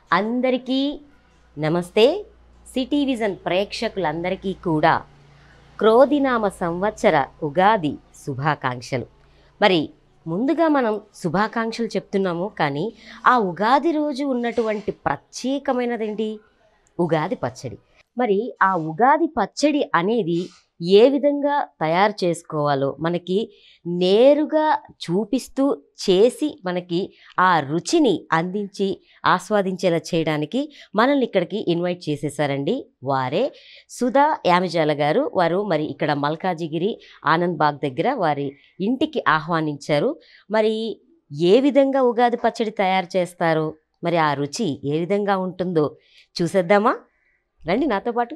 అందరికీ నమస్తే city vision ప్రేక్షకులందరికీ కూడా క్రోధినామ సంవత్సర ఉగాది శుభాకాంక్షలు మరి ముందుగా మనం శుభాకాంక్షలు చెప్తున్నాము కానీ ఆ ఉగాది రోజు ఉన్నటువంటి ప్రత్యేకమైనదేంటి ఉగాది పచ్చడి మరి ఆ ఉగాది పచ్చడి అనేది ఏ విధంగా తయారు చేసుకోవాలో మనకి నేరుగా చూపిస్తూ చేసి మనకి ఆ రుచిని అందించి ఆస్వాదించేలా చేయడానికి మనల్ని ఇక్కడికి ఇన్వైట్ చేసేసారండి వారే సుధా యామిజాల గారు వారు మరి ఇక్కడ మల్కాజిగిరి ఆనంద్ బాగ్ దగ్గర వారి ఇంటికి ఆహ్వానించారు మరి ఏ విధంగా ఉగాది పచ్చడి తయారు చేస్తారో మరి ఆ రుచి ఏ విధంగా ఉంటుందో చూసేద్దామా రండి నాతో పాటు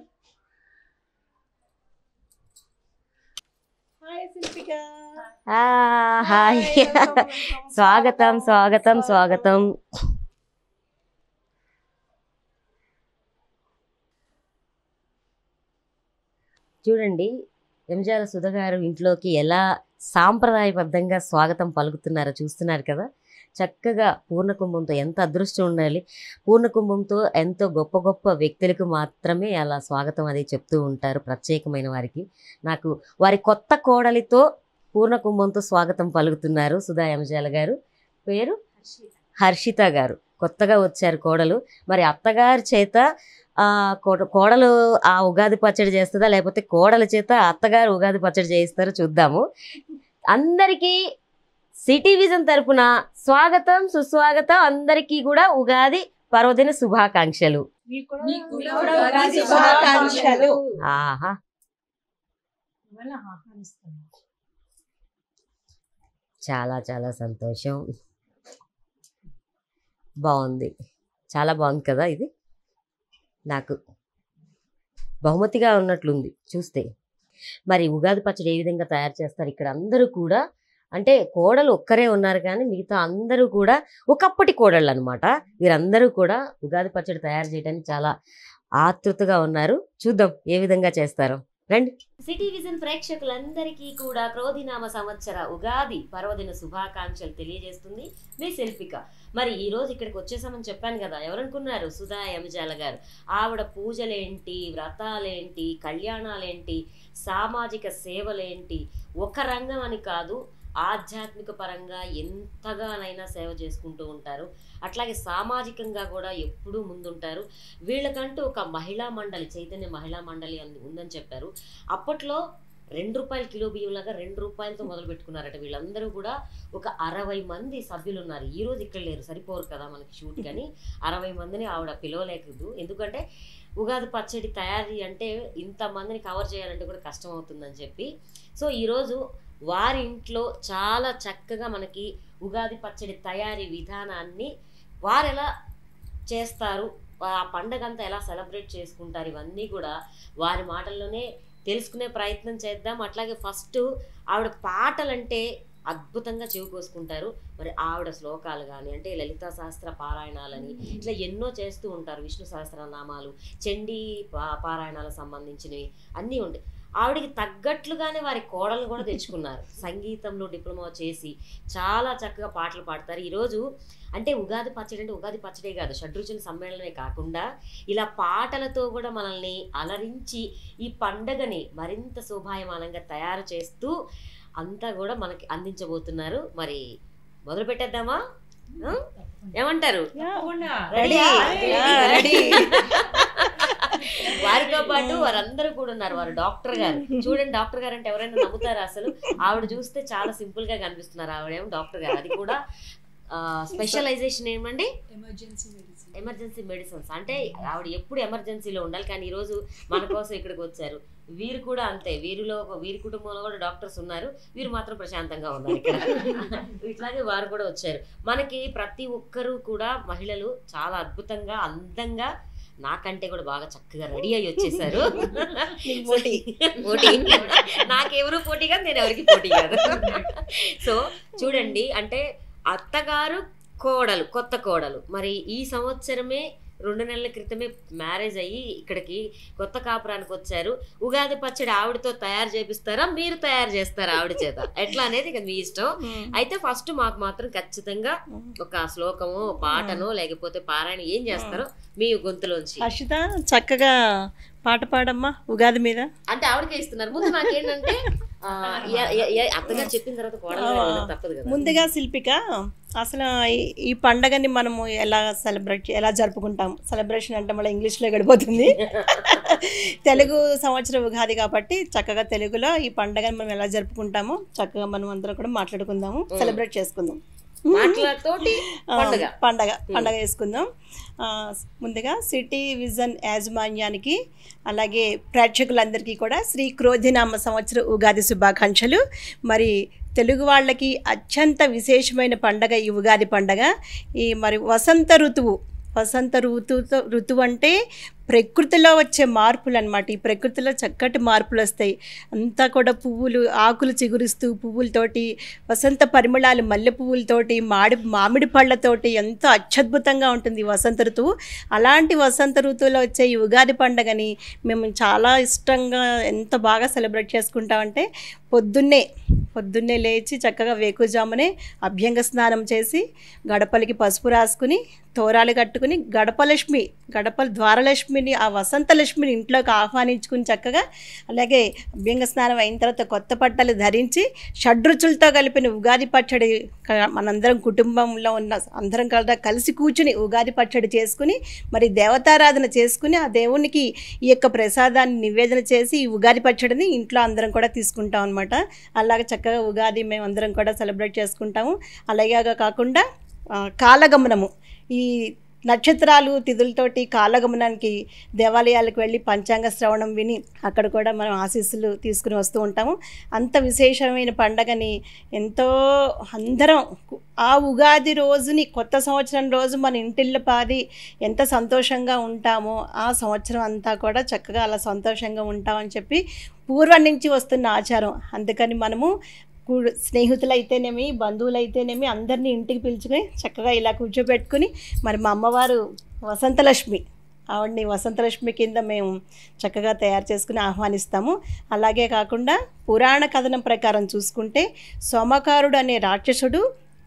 హాయ్ శిల్పిక ఆ, హాయ్ స్వాగతం స్వాగతం స్వాగతం చూడండి ఎంజాల సుధ గారు ఇంట్లోకి ఎలా సాంప్రదాయబద్ధంగా స్వాగతం పలుకుతున్నారో చూస్తున్నారు కదా చక్కగా పూర్ణకుంభంతో ఎంత అదృష్టం ఉండాలి పూర్ణకుంభంతో ఎంతో గొప్ప గొప్ప వ్యక్తులకు మాత్రమే అలా స్వాగతం అది చెప్తూ ఉంటారు ప్రత్యేకమైన వారికి నాకు వారి కొత్త కోడలితో పూర్ణకుంభంతో స్వాగతం పలుకుతున్నారు సుధా యమజాల గారు పేరు హర్షిత గారు కొత్తగా వచ్చారు కోడలు మరి అత్తగారి చేత ఆ, కో- కోడలు ఆ ఉగాది పచ్చడి చేస్తుందా లేకపోతే కోడల చేత అత్తగారు ఉగాది పచ్చడి చేయిస్తారో చూద్దాము అందరికీ సిటీ విజన్ తరపున స్వాగతం సుస్వాగతం అందరికీ కూడా ఉగాది పర్వదిన శుభాకాంక్షలు మీకు కూడా మీకు కూడా ఉగాది ఉగాది శుభాకాంక్షలు ఆహా మిమ్మల్ని ఆహ్వానిస్తున్నాం చాలా చాలా సంతోషం బాగుంది చాలా బాగుంది కదా ఇది నాకు బహుమతిగా ఉన్నట్లుంది చూస్తే మరి ఉగాది పచ్చడి ఏ విధంగా తయారు చేస్తారు ఇక్కడ అందరూ కూడా అంటే కోడలు ఒక్కరే ఉన్నారు కానీ మిగతా అందరూ కూడా ఒకప్పటి కోడళ్ళు అనమాట వీరందరూ కూడా ఉగాది పచ్చడి తయారు చేయడానికి చాలా ఆతృతగా ఉన్నారు చూద్దాం ఏ విధంగా చేస్తారో రండి సిటీ విజన్ ప్రేక్షకులందరికీ కూడా క్రోధినామ సంవత్సర ఉగాది పర్వదిన శుభాకాంక్షలు తెలియజేస్తుంది మీ శిల్పిక మరి ఈ రోజు ఇక్కడికి వచ్చేసామని చెప్పాను కదా ఎవరనుకున్నారు సుధా యమజాల గారు ఆవిడ పూజలేంటి వ్రతాలేంటి కళ్యాణాలేంటి సామాజిక సేవలేంటి ఒక రంగం అని కాదు ఆధ్యాత్మిక పరంగా ఎంతగానైనా సేవ చేసుకుంటూ ఉంటారు అట్లాగే సామాజికంగా కూడా ఎప్పుడూ ముందుంటారు వీళ్ళకంటూ ఒక మహిళా మండలి చైతన్య మహిళా మండలి అని ఉందని చెప్పారు అప్పట్లో రెండు రూపాయల కిలో బియ్యంలాగా రెండు రూపాయలతో మొదలు పెట్టుకున్నారట వీళ్ళందరూ కూడా ఒక అరవై మంది సభ్యులు ఉన్నారు ఈ రోజు ఇక్కడ లేరు సరిపోరు కదా మనకి షూట్ కానీ అరవై మందిని ఆవిడ పిలవలేకదు ఎందుకంటే ఉగాది పచ్చడి తయారీ అంటే ఇంతమందిని కవర్ చేయాలంటే కూడా కష్టం అవుతుందని చెప్పి సో ఈరోజు వారి ఇంట్లో చాలా చక్కగా మనకి ఉగాది పచ్చడి తయారీ విధానాన్ని వారు ఎలా చేస్తారు ఆ పండగ అంతా ఎలా సెలబ్రేట్ చేసుకుంటారు ఇవన్నీ కూడా వారి మాటల్లోనే తెలుసుకునే ప్రయత్నం చేద్దాం అట్లాగే ఫస్ట్ ఆవిడ పాటలంటే అద్భుతంగా చెవి కోసుకుంటారు మరి ఆవిడ శ్లోకాలు కానీ అంటే లలితా శాస్త్ర పారాయణాలని ఇట్లా ఎన్నో చేస్తూ ఉంటారు విష్ణు సహస్రనామాలు చండీ పా- పారాయణాలకు సంబంధించినవి అన్నీ ఉంటాయి ఆవిడకి తగ్గట్లుగానే వారి కోడలు కూడా తెచ్చుకున్నారు సంగీతంలో డిప్లొమా చేసి చాలా చక్కగా పాటలు పాడతారు ఈరోజు అంటే ఉగాది పచ్చడి అంటే ఉగాది పచ్చడే కాదు షడ్రుచుల సమ్మేళనమే కాకుండా ఇలా పాటలతో కూడా మనల్ని అలరించి ఈ పండగని మరింత శోభాయమానంగా తయారు చేస్తూ అంతా కూడా మనకి అందించబోతున్నారు మరి మొదలు పెట్టేద్దామా ఆ? ఏమంటారు రెడీ రెడీయా? రెడీ వారితో పాటు వారందరూ కూడా ఉన్నారు వారు డాక్టర్ గారు చూడండి డాక్టర్ గారు అంటే ఎవరైనా నమ్ముతారా అసలు ఆవిడ చూస్తే చాలా సింపుల్ గా కనిపిస్తున్నారు ఆవిడేమో డాక్టర్ గారు అది కూడా స్పెషలైజేషన్ ఏమండి ఎమర్జెన్సీ మెడిసిన్ ఎమర్జెన్సీ మెడిసిన్స్ అంటే ఆవిడ ఎప్పుడు ఎమర్జెన్సీలో ఉండాలి కానీ ఈరోజు మన కోసం ఇక్కడికి వచ్చారు వీరు కూడా అంతే వీరిలో ఒక వీరి కుటుంబంలో కూడా డాక్టర్స్ ఉన్నారు వీరు మాత్రం ప్రశాంతంగా ఉన్నారు ఇక్కడ ఇట్లాగే వారు కూడా వచ్చారు మనకి ప్రతి ఒక్కరూ కూడా మహిళలు చాలా అద్భుతంగా అందంగా నాకంటే కూడా బాగా చక్కగా రెడీ అయ్యి వచ్చేసారు పోటీ. పోటీ నాకెవరు పోటీ కాదు నేను ఎవరికి పోటీ కాదు సో చూడండి అంటే అత్తగారు కోడలు కొత్త కోడలు మరి ఈ సంవత్సరమే రెండు నెలల క్రితమే మ్యారేజ్ అయ్యి ఇక్కడికి కొత్త కాపురానికి వచ్చారు ఉగాది పచ్చడి ఆవిడతో తయారు చేపిస్తారా మీరు తయారు చేస్తారా ఆవిడ చేత ఎట్లా అనేది ఇక మీ ఇష్టం అయితే ఫస్ట్ మాకు మాత్రం ఖచ్చితంగా ఒక శ్లోకము పాటను లేకపోతే పారాయణ ఏం చేస్తారో మీ గొంతులోంచి హర్షిత చక్కగా పాట పాడమ్మా ఉగాది మీద అంటే ఆవిడకే ఇస్తున్నారు ముందు నాకేంటంటే ఆ, ఎ- ఎ- ఎ- అత్తగారు చెప్పిన తర్వాత కోడలు గారు వినడం తప్పదు కదా ముందుగా శిల్పిక అసలు ఈ- ఈ పండగని మనము ఎలా సెలబ్రేట్ ఎలా జరుపుకుంటాం సెలబ్రేషన్ అంటే మళ్ళీ ఇంగ్లీష్లో గడిపోతుంది తెలుగు సంవత్సరం ఉగాది కాబట్టి చక్కగా తెలుగులో ఈ పండగని మనం ఎలా జరుపుకుంటామో చక్కగా మనం అందరం కూడా మాట్లాడుకుందాము సెలబ్రేట్ చేసుకుందాం మాటలతోటి ఆ, పండుగ పండగ పండగ చేసుకుందాం ఆ, ముందుగా సిటీ విజన్ యాజమాన్యానికి అలాగే ప్రేక్షకులందరికీ కూడా శ్రీ క్రోధినామ సంవత్సర ఉగాది శుభాకాంక్షలు మరి తెలుగు వాళ్ళకి అత్యంత విశేషమైన పండగ ఈ ఉగాది పండగ ఈ మరి వసంత ఋతువు వసంత ఋతువుతో ఋతువు అంటే ప్రకృతిలో వచ్చే మార్పులు అనమాట ఈ ప్రకృతిలో చక్కటి మార్పులు వస్తాయి అంతా కూడా పువ్వులు ఆకులు చిగురిస్తూ పువ్వులతోటి వసంత పరిమళాలు మల్లె పువ్వులతోటి మాడి మామిడి పళ్ళతోటి ఎంతో అత్యద్భుతంగా ఉంటుంది ఈ వసంత ఋతువు అలాంటి వసంత ఋతువులో వచ్చే ఈ ఉగాది పండగని మేము చాలా ఇష్టంగా ఎంత బాగా సెలబ్రేట్ చేసుకుంటామంటే పొద్దున్నే పొద్దున్నే లేచి చక్కగా వేకుజామునే అభ్యంగ స్నానం చేసి గడపలకి పసుపు రాసుకుని తోరాలు కట్టుకుని గడపలక్ష్మి గడప ద్వారలక్ష్మిని ఆ వసంతలక్ష్మిని ఇంట్లోకి ఆహ్వానించుకుని చక్కగా అలాగే అభ్యంగ స్నానం అయిన తర్వాత కొత్త బట్టలు ధరించి షడ్రుచులతో కలిపిన ఉగాది పచ్చడి క- మనందరం కుటుంబంలో ఉన్న అందరం కూడా కలిసి కూర్చుని ఉగాది పచ్చడి చేసుకుని మరి దేవతారాధన చేసుకుని ఆ దేవునికి ఈ యొక్క ప్రసాదాన్ని నివేదన చేసి ఈ ఉగాది పచ్చడిని ఇంట్లో అందరం కూడా తీసుకుంటాం అనమాట అలాగే చక్కగా ఉగాది మేము అందరం కూడా సెలబ్రేట్ చేసుకుంటాము అలాగే కాకుండా ఆ, కాలగమనము ఈ నక్షత్రాలు తిథులతోటి కాలగమనానికి దేవాలయాలకు వెళ్ళి పంచాంగ శ్రవణం విని అక్కడ కూడా మనం ఆశీస్సులు తీసుకుని వస్తూ ఉంటాము అంత విశేషమైన పండగని ఎంతో అందరం కు- ఆ ఉగాది రోజుని కొత్త సంవత్సరం రోజు మన ఇంటిల్లు పాది ఎంత సంతోషంగా ఉంటామో ఆ సంవత్సరం అంతా కూడా చక్కగా అలా సంతోషంగా ఉంటామని చెప్పి పూర్వం నుంచి వస్తున్న ఆచారం అందుకని మనము కూ- స్నేహితులైతేనేమి బంధువులైతేనేమి అందరినీ ఇంటికి పిలుచుకొని చక్కగా ఇలా కూర్చోబెట్టుకుని మరి మా అమ్మవారు వసంతలక్ష్మి ఆవిడని వసంతలక్ష్మి కింద మేము చక్కగా తయారు చేసుకుని ఆహ్వానిస్తాము అలాగే కాకుండా పురాణ కథనం ప్రకారం చూసుకుంటే సోమకారుడు అనే రాక్షసుడు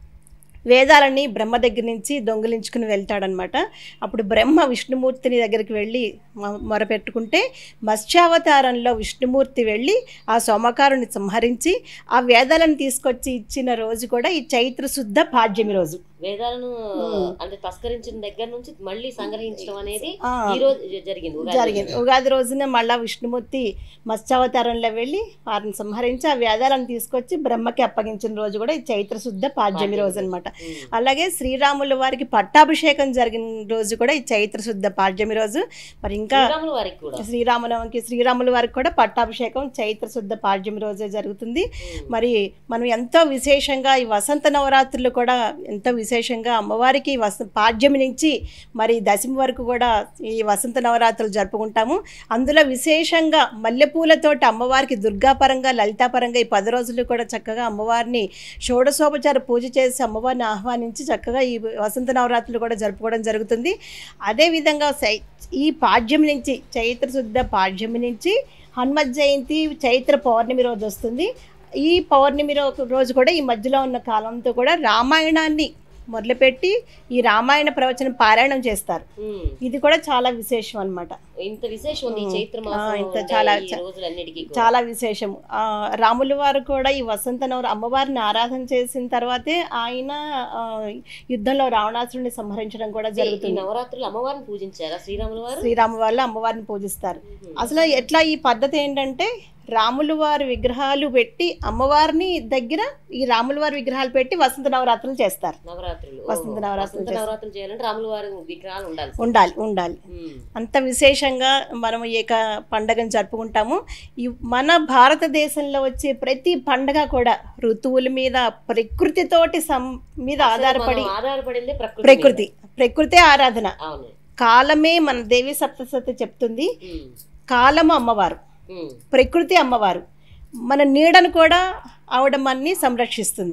వేదాలని బ్రహ్మ దగ్గర నుంచి దొంగిలించుకుని వెళ్తాడనమాట అప్పుడు బ్రహ్మ విష్ణుమూర్తిని దగ్గరికి వెళ్ళి మ- మొరపెట్టుకుంటే మత్స్యావతారంలో విష్ణుమూర్తి వెళ్ళి ఆ సోమకారుని సంహరించి ఆ వేదాలను తీసుకొచ్చి ఇచ్చిన రోజు కూడా ఈ చైత్ర శుద్ధ పాడ్యమి రోజు వేదాలను ఉమ్. అంటే తస్కరించిన దగ్గర నుంచి మళ్ళీ సంగ్రహించడం అనేది ఆ, ఈ రోజు జ- జరిగింది ఉగాది జరిగింది ఉగాది రోజున మళ్ళా విష్ణుమూర్తి మత్స్యావతారంలో వెళ్ళి వారిని సంహరించి ఆ వేదాలను తీసుకొచ్చి బ్రహ్మకి అప్పగించిన రోజు కూడా ఈ చైత్ర శుద్ధ పాడ్యమి రోజు అనమాట ఉమ్. అలాగే శ్రీరాముల వారికి పట్టాభిషేకం జరిగిన రోజు కూడా ఈ చైత్ర శుద్ధ పాడ్యమి రోజు మరి ఇంకా శ్రీరాముల వారికి కూడా శ్రీరామనవమికి శ్రీరాముల వారికి కూడా పట్టాభిషేకం చైత్ర శుద్ధ పాడ్యమి రోజే జరుగుతుంది ఉమ్. మరి మనం ఎంతో విశేషంగా ఈ వసంత నవరాత్రులు కూడా ఎంతో విశేషంగా అమ్మవారికి వస పాడ్యమి నుంచి మరి దశమి వరకు కూడా ఈ వసంత నవరాత్రులు జరుపుకుంటాము అందులో విశేషంగా మల్లెపూలతోటి అమ్మవారికి దుర్గాపరంగా లలితాపరంగా ఈ పది రోజులు కూడా చక్కగా అమ్మవారిని షోడశోపచార పూజ చేసి అమ్మవారిని ఆహ్వానించి చక్కగా ఈ వసంత నవరాత్రులు కూడా జరుపుకోవడం జరుగుతుంది అదేవిధంగా సై- ఈ పాడ్యమి నుంచి చైత్ర శుద్ధ పాడ్యమి నుంచి హనుమత్ జయంతి చైత్ర పౌర్ణమి రోజు వస్తుంది ఈ పౌర్ణమి రో- రోజు కూడా ఈ మధ్యలో ఉన్న కాలంతో కూడా రామాయణాన్ని మొదలుపెట్టి ఈ రామాయణ ప్రవచనం పారాయణం చేస్తారు ఉమ్. ఇది కూడా చాలా విశేషం అన్నమాట ఇంత విశేషం ఉంది ఈ ఉమ్. చైత్ర ఆ, మాసం ఇంత ఉండే చాలా ఈ చ- రోజులన్నిటికీ కూడా. చాలా విశేషం ఆ, రాముల వారు కూడా ఈ వసంత నవర అమ్మవారిని ఆరాధన చేసిన తర్వాతే ఆయన ఆ, యుద్ధంలో రావణాసురుని సంహరించడం కూడా ఈ జరుగుతుంది నవరాత్రులు అమ్మవారిని పూజించారా శ్రీరాముల వారు శ్రీరామ వాళ్ళు అమ్మవారిని పూజిస్తారు ఉమ్. అసలు ఎట్లా ఈ పద్ధతి ఏంటంటే రాములు వారి విగ్రహాలు పెట్టి అమ్మవారిని దగ్గర ఈ రాముల వారి విగ్రహాలు పెట్టి వసంత నవరాత్రులు చేస్తారు నవరాత్రులు వసంత ఓహో. నవరాత్రులు వసంత నవరాత్రులు చేయాలంటే రాముల వారి విగ్రహాలు ఉండాలి ఉండాలి ఉండాలి ఉమ్. అంత విశేషంగా మనం ఈ యొక్క పండగను జరుపుకుంటాము ఈ మన భారతదేశంలో వచ్చే ప్రతి పండగ కూడా ఋతువుల మీద ప్రకృతితోటి సం మీద అసలు ఆధారపడి మనం ఆధారపడింది ప్రకృతి ప్రకృతి మీద. ప్రకృతే ఆరాధన అవును కాలమే మన దేవి సప్తసతి చెప్తుంది ఉమ్. కాలము అమ్మవారు ఉమ్. ప్రకృతి అమ్మవారు మన నీడను కూడా ఆవిడ మనని సంరక్షిస్తుంది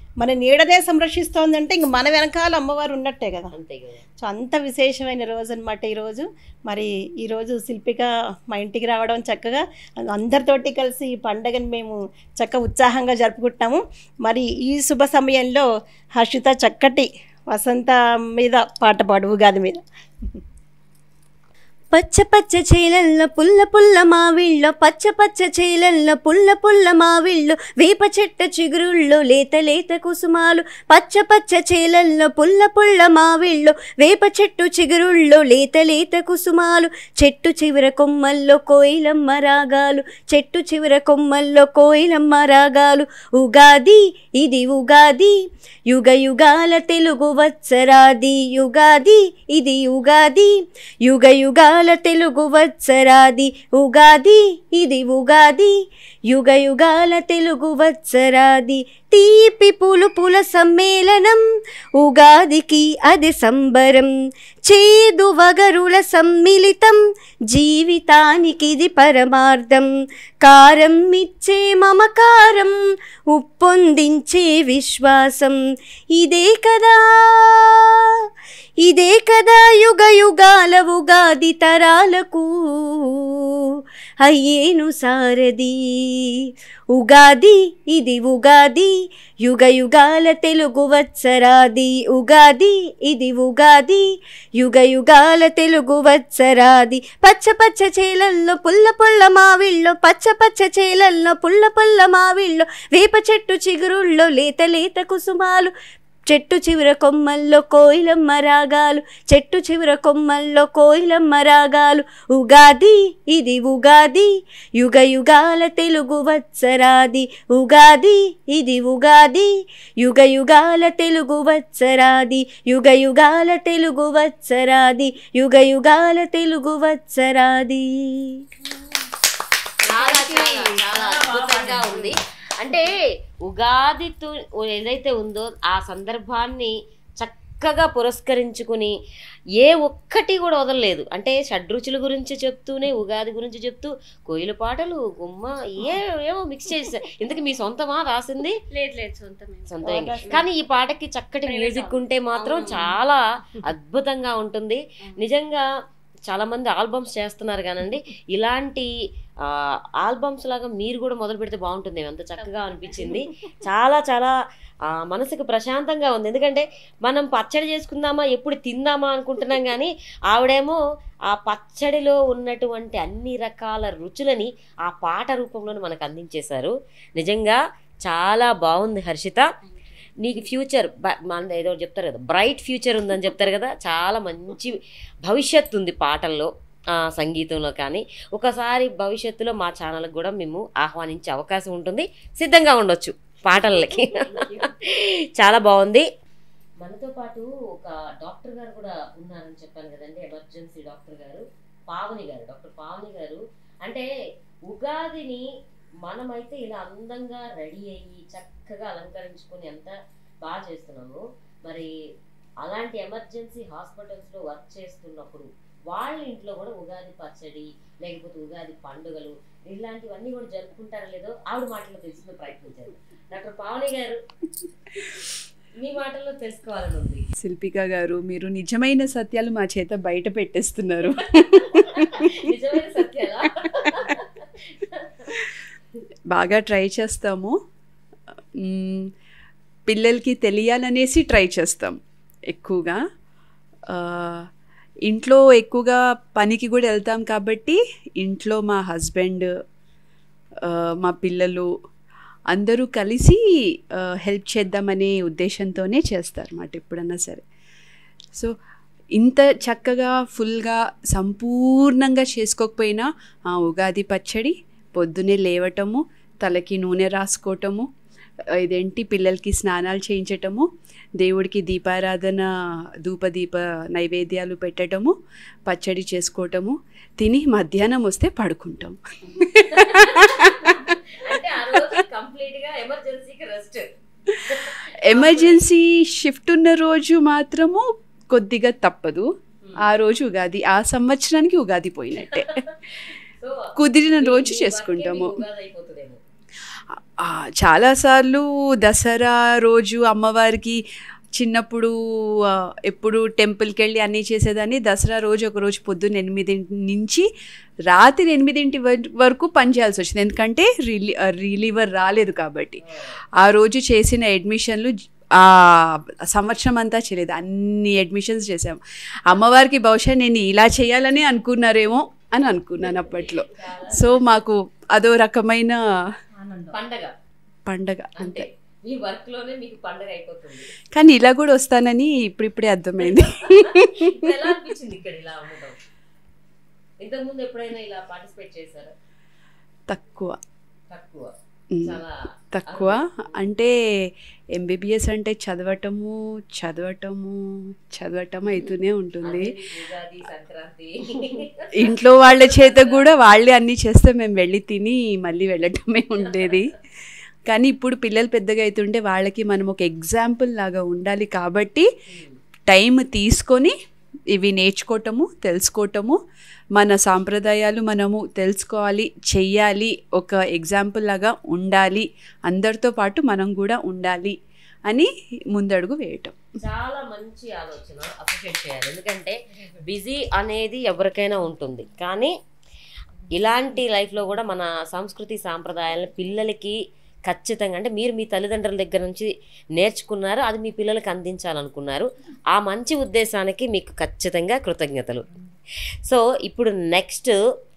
మన నీడనే సంరక్షిస్తోందంటే ఇంక మన వెనకాల అమ్మవారు ఉన్నట్టే కదా అంతే కదా సో అంత విశేషమైన రోజు అనమాట ఈరోజు మరి ఈరోజు శిల్పిక మా ఇంటికి రావడం చక్కగా అందరితోటి కలిసి ఈ పండగని మేము చక్క ఉత్సాహంగా జరుపుకుంటున్నాము మరి ఈ శుభ సమయంలో హర్షిత చక్కటి వసంత మీద పాట పాడు ఉగాది మీద పచ్చ పచ్చ చేలల్ల పుల్ల పుల్ల మావిళ్ళో పచ్చ పచ్చ చేలల్ల పుల్ల పుల్ల మావిళ్ళు వేప చెట్ట చిగురుళ్ళు లేత లేత కుసుమాలు పచ్చ పచ్చ చేలల్ల పుల్ల పుల్ల మావిళ్ళు వేప చెట్టు చిగురుళ్ళు లేత లేత కుసుమాలు చెట్టు చివర కొమ్మల్లో కోయిలమ్మ రాగాలు చెట్టు చివర కొమ్మల్లో కోయిలమ్మ రాగాలు ఉగాది ఇది ఉగాది యుగ యుగాల తెలుగు వత్సరాది యుగాది ఇది ఉగాది యుగ యుగాల తెలుగు వత్సరాది ఉగాది ఇది ఉగాది యుగ యుగాల తెలుగు వత్సరాది తీపి పులుపుల సమ్మేళనం ఉగాదికి అది సంబరం చేదు వగరుల సమ్మిళితం జీవితానికిది పరమార్థం కారం ఇచ్చే మమకారం ఉప్పొందించే విశ్వాసం ఇదే కదా ఇదే కదా యుగ యుగాల ఉగాది తరాలకు అయ్యేను సారది ఉగాది ఇది ఉగాది యుగ యుగాల తెలుగు వత్సరాది ఉగాది ఇది ఉగాది యుగ యుగాల తెలుగు వత్సరాది పచ్చ పచ్చ చేలల్లో పుల్ల పుల్ల మావిళ్ళో పచ్చ పచ్చ చేలల్లో పుల్ల పుల్ల మావిళ్ళో వేప చెట్టు చిగురుల్లో లేత లేత కుసుమాలు చెట్టు చివర కొమ్మల్లో కోయిలమ్మ రాగాలు చెట్టు చివర కొమ్మల్లో కోయిలమ్మ రాగాలు ఉగాది ఇది ఉగాది యుగ యుగాల తెలుగు వత్సరాది ఉగాది ఇది ఉగాది యుగ యుగాల తెలుగు వత్సరాది యుగ యుగాల తెలుగు వత్సరాది యుగ యుగాల తెలుగు వత్సరాది చాలా చాలా చాలా అద్భుతంగా ఉంది అంటే ఉగాది తు- ఏదైతే ఉందో ఆ సందర్భాన్ని చక్కగా పురస్కరించుకుని ఏ ఒక్కటి కూడా వదలలేదు అంటే షడ్రుచుల గురించి చెప్తూనే ఉగాది గురించి చెప్తూ కోయిల పాటలు గుమ్మ ఏ ఏమో మిక్స్ చేస్తారు ఇంతకు మీ సొంతమా రాసింది లేదు లేదు సొంతమే సొంతమే కానీ ఈ పాటకి చక్కటి మ్యూజిక్ ఉంటే మాత్రం చాలా అద్భుతంగా ఉంటుంది నిజంగా చాలా మంది ఆల్బమ్స్ చేస్తున్నారు కానండి ఇలాంటి ఆల్బమ్స్ లాగా మీరు కూడా మొదలు పెడితే బాగుంటుంది అంత చక్కగా అనిపించింది చాలా చాలా ఆ, మనసుకు ప్రశాంతంగా ఉంది ఎందుకంటే మనం పచ్చడి చేసుకుందామా ఎప్పుడు తిందామా అనుకుంటున్నాం కానీ ఆవిడేమో ఆ పచ్చడిలో ఉన్నటువంటి అన్ని రకాల రుచులని ఆ పాట రూపంలోనే మనకు అందించేశారు నిజంగా చాలా బాగుంది హర్షిత నీకు ఫ్యూచర్ మన ఏదో చెప్తారు కదా బ్రైట్ ఫ్యూచర్ ఉందని చెప్తారు కదా చాలా మంచి భవిష్యత్తు ఉంది పాటల్లో ఆ, సంగీతంలో కానీ ఒకసారి భవిష్యత్తులో మా ఛానల్కి కూడా మేము ఆహ్వానించే అవకాశం ఉంటుంది సిద్ధంగా ఉండొచ్చు పాటలకి చాలా బాగుంది మనతో పాటు ఒక డాక్టర్ గారు కూడా ఉన్నారని చెప్పాను కదండి ఎమర్జెన్సీ డాక్టర్ గారు పావని గారు డాక్టర్ పావని గారు అంటే ఉగాదిని మనమైతే ఇలా అందంగా రెడీ అయ్యి చక్కగా అలంకరించుకొని ఎంత బాగా చేస్తున్నాము మరి అలాంటి ఎమర్జెన్సీ హాస్పిటల్స్ లో వర్క్ చేస్తున్నప్పుడు వాళ్ళ ఇంట్లో కూడా ఉగాది పచ్చడి లేకపోతే ఉగాది పండుగలు ఇలాంటివన్నీ కూడా జరుపుకుంటారో లేదో ఆవిడ మాటల్లో తెలుసుకునే ప్రయత్నించారు డాక్టర్ పావని గారు మీ మాటల్లో తెలుసుకోవాలని ఉంది శిల్పిక గారు మీరు నిజమైన సత్యాలు మా చేత బయట పెట్టేస్తున్నారు నిజమైన సత్యాలా బాగా ట్రై చేస్తాము మ్మ్, పిల్లలకి తెలియాలనేసి ట్రై చేస్తాం ఎక్కువగా ఆ, ఇంట్లో ఎక్కువగా పనికి కూడా వెళ్తాం కాబట్టి ఇంట్లో మా హస్బెండ్ ఆ, మా పిల్లలు అందరూ కలిసి హెల్ప్ చేద్దామనే ఉద్దేశంతోనే చేస్తారు మాట ఎప్పుడన్నా సరే సో ఇంత చక్కగా ఫుల్గా సంపూర్ణంగా చేసుకోకపోయినా ఆ ఉగాది పచ్చడి పొద్దునే లేవటము తలకి నూనె రాసుకోవటము ఇదేంటి పిల్లలకి స్నానాలు చేయించటము దేవుడికి దీపారాధన ధూపదీప నైవేద్యాలు పెట్టటము పచ్చడి చేసుకోవటము తిని మధ్యాహ్నం వస్తే పడుకుంటాం అంటే ఆ రోజు కంప్లీట్ గా ఎమర్జెన్సీకి రెస్ట్ ఎమర్జెన్సీ షిఫ్ట్ ఉన్న రోజు మాత్రము కొద్దిగా తప్పదు ఆ రోజు ఉగాది ఆ సంవత్సరానికి ఉగాది పోయినట్టే సో కుదిరిన మీ- రోజు మీ చేసుకుంటాము వర్కే మీకు ఉగాది అయిపోతుందేమో. ఆ, చాలాసార్లు దసరా రోజు అమ్మవారికి చిన్నప్పుడు ఆ, ఎప్పుడు టెంపుల్కి వెళ్ళి అన్నీ చేసేదాన్ని దసరా రోజు ఒక రోజు పొద్దున్న ఎనిమిదింటి నుంచి రాత్రి ఎనిమిదింటి వర- వరకు పని చేయాల్సి వచ్చింది ఎందుకంటే రిలీ రిలీవర్ రాలేదు కాబట్టి ఆ రోజు చేసిన అడ్మిషన్లు జ- ఆ సంవత్సరం అంతా చేయలేదు అన్ని అడ్మిషన్స్ చేసాం అమ్మవారికి బహుశా నేను ఇలా చేయాలని అనుకున్నారేమో అని అనుకున్నాను అప్పట్లో సో మాకు అదో రకమైన పండగ పండగ అంటే అంతే మీ వర్క్ లోనే మీకు పండగ అయిపోతుంది కానీ ఇలా కూడా వస్తానని ఇప్పుడిప్పుడే అర్థమైంది ఇప్పుడు ఎలా అనిపించింది ఇక్కడ ఇలా ఉండడం ఇంతకు ముందు ఎప్పుడైనా ఇలా పార్టిసిపేట్ చేశారా తక్కువ తక్కువ ఉమ్, చాలా తక్కువ అంటే ఎంబీబీఎస్ అంటే చదవటము చదవటము చదవటం అవుతూనే ఉంటుంది అదే మీకు ఉగాది సంక్రాంతి ఇంట్లో వాళ్ళ చేత కూడా వాళ్ళే అన్నీ చేస్తే మేము వెళ్ళి తిని మళ్ళీ వెళ్ళటమే ఉండేది కానీ ఇప్పుడు పిల్లలు పెద్దగా అవుతుంటే వాళ్ళకి మనం ఒక ఎగ్జాంపుల్ లాగా ఉండాలి కాబట్టి టైం తీసుకొని ఇవి నేర్చుకోవటము తెలుసుకోవటము మన సాంప్రదాయాలు మనము తెలుసుకోవాలి చెయ్యాలి ఒక ఎగ్జాంపుల్ లాగా ఉండాలి అందరితో పాటు మనం కూడా ఉండాలి అని ముందడుగు వేయటం చాలా మంచి ఆలోచన అప్రిషియేట్ చేయాలి ఎందుకంటే బిజీ అనేది ఎవరికైనా ఉంటుంది కానీ ఇలాంటి లైఫ్లో కూడా మన సంస్కృతి సాంప్రదాయాలను పిల్లలకి ఖచ్చితంగా అంటే మీరు మీ తల్లిదండ్రుల దగ్గర నుంచి నేర్చుకున్నారు అది మీ పిల్లలకి అందించాలనుకున్నారు ఆ మంచి ఉద్దేశానికి మీకు ఖచ్చితంగా కృతజ్ఞతలు సో ఇప్పుడు నెక్స్ట్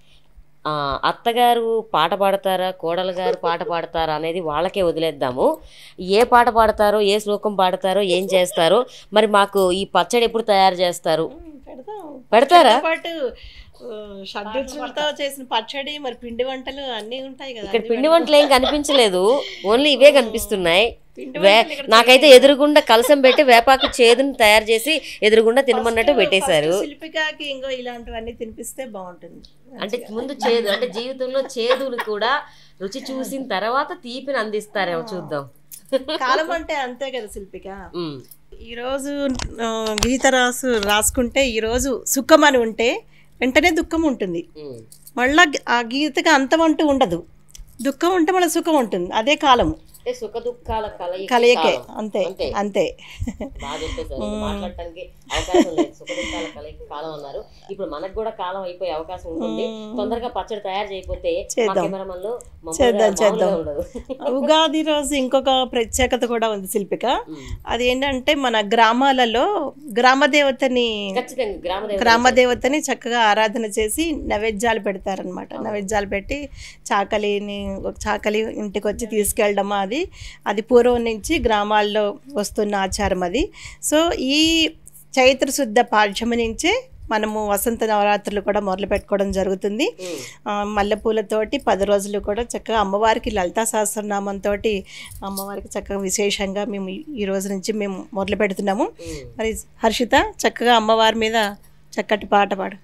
అత్తగారు పాట పాడతారా కోడలు గారు పాట పాడతారా అనేది వాళ్ళకే వదిలేద్దాము ఏ పాట పాడతారో ఏ శ్లోకం పాడతారో ఏం చేస్తారో మరి మాకు ఈ పచ్చడి ఎప్పుడు తయారు చేస్తారు పెడతాం పెడతారా దాంతో పాటు ఆ, షడ్రుచులతో చేసిన పచ్చడి మరి పిండి వంటలు అన్నీ ఉంటాయి కదా ఇక్కడ అన్నీ పిండి పెడతాం. వంటలు ఏం కనిపించలేదు ఓన్లీ ఇవే కనిపిస్తున్నాయి పిండి వే వంటలు ఇక్కడ నాకైతే చేయలేదు. ఎదురుగుండా కలసం పెట్టి వేపాకు చేదుని తయారు చేసి ఎదురుగుండా తినమన్నట్టు First- పెట్టేశారు first శిల్పికాకి ఇంకో ఇలాంటివన్నీ తినిపిస్తే బాగుంటుంది అంటే ముందు చేదు అంటే జీవితంలో చేదుని కూడా రుచి చూసిన తర్వాత తీపిని అందిస్తారేమో చూద్దాం కాలం అంటే అంతే కదా శిల్పిక ఉమ్. ఈరోజు ఆ, గీత రాసు రాసుకుంటే ఈరోజు సుఖం అని ఉంటే వెంటనే దుఃఖం ఉంటుంది ఉమ్. మళ్ళా ఆ గీతకి అంతం అంటూ ఉండదు దుఃఖం ఉంటే మళ్ళీ సుఖం ఉంటుంది అదే కాలము అంటే సుఖ దుఃఖాల కలయిక కలయికే కాలం. అంతే అంతే అంతే బాగా చెప్పేశారు ఇంకా మాట్లాడటానికి అవకాశం లేదు సుఖ దుఃఖాల కలయిక కాలం అన్నారు ఇప్పుడు మనకు కూడా కాలం అయిపోయే అవకాశం ఉంటుంది తొందరగా పచ్చడి తయారు చేయకపోతే మా చేద్దాం. కెమెరామన్లు మామూలుగా- చేద్దాం, చేద్దాం. మామూలుగా ఉండదు ఉగాది రోజు ఇంకొక ప్రత్యేకత కూడా ఉంది శిల్పిక ఉమ్. అది ఏంటంటే మన గ్రామాలలో గ్రామ దేవతని ఖచ్చితంగా గ్రామ దేవత గ్రామ దేవతని చక్కగా ఆరాధన చేసి నైవేద్యాలు పెడతారనమాట నైవేద్యాలు పెట్టి చాకలిని ఒక చాకలి ఇంటికి వచ్చి తీసుకెళ్ళడం అది అది పూర్వం నుంచి గ్రామాల్లో వస్తున్న ఆచారం అది సో ఈ చైత్ర శుద్ధ పాఠ్యము నుంచే మనము వసంత నవరాత్రులు కూడా మొదలు పెట్టుకోవడం జరుగుతుంది ఉమ్. ఆ, మల్లెపూలతోటి పది రోజులు కూడా చక్కగా అమ్మవారికి లలితా సహస్రనామంతో అమ్మవారికి చక్కగా విశేషంగా మేము ఈ- ఈ రోజు నుంచి మేము మొదలు పెడుతున్నాము ఉమ్. మరి హర్షిత చక్కగా అమ్మవారి మీద చక్కటి పాట పాడు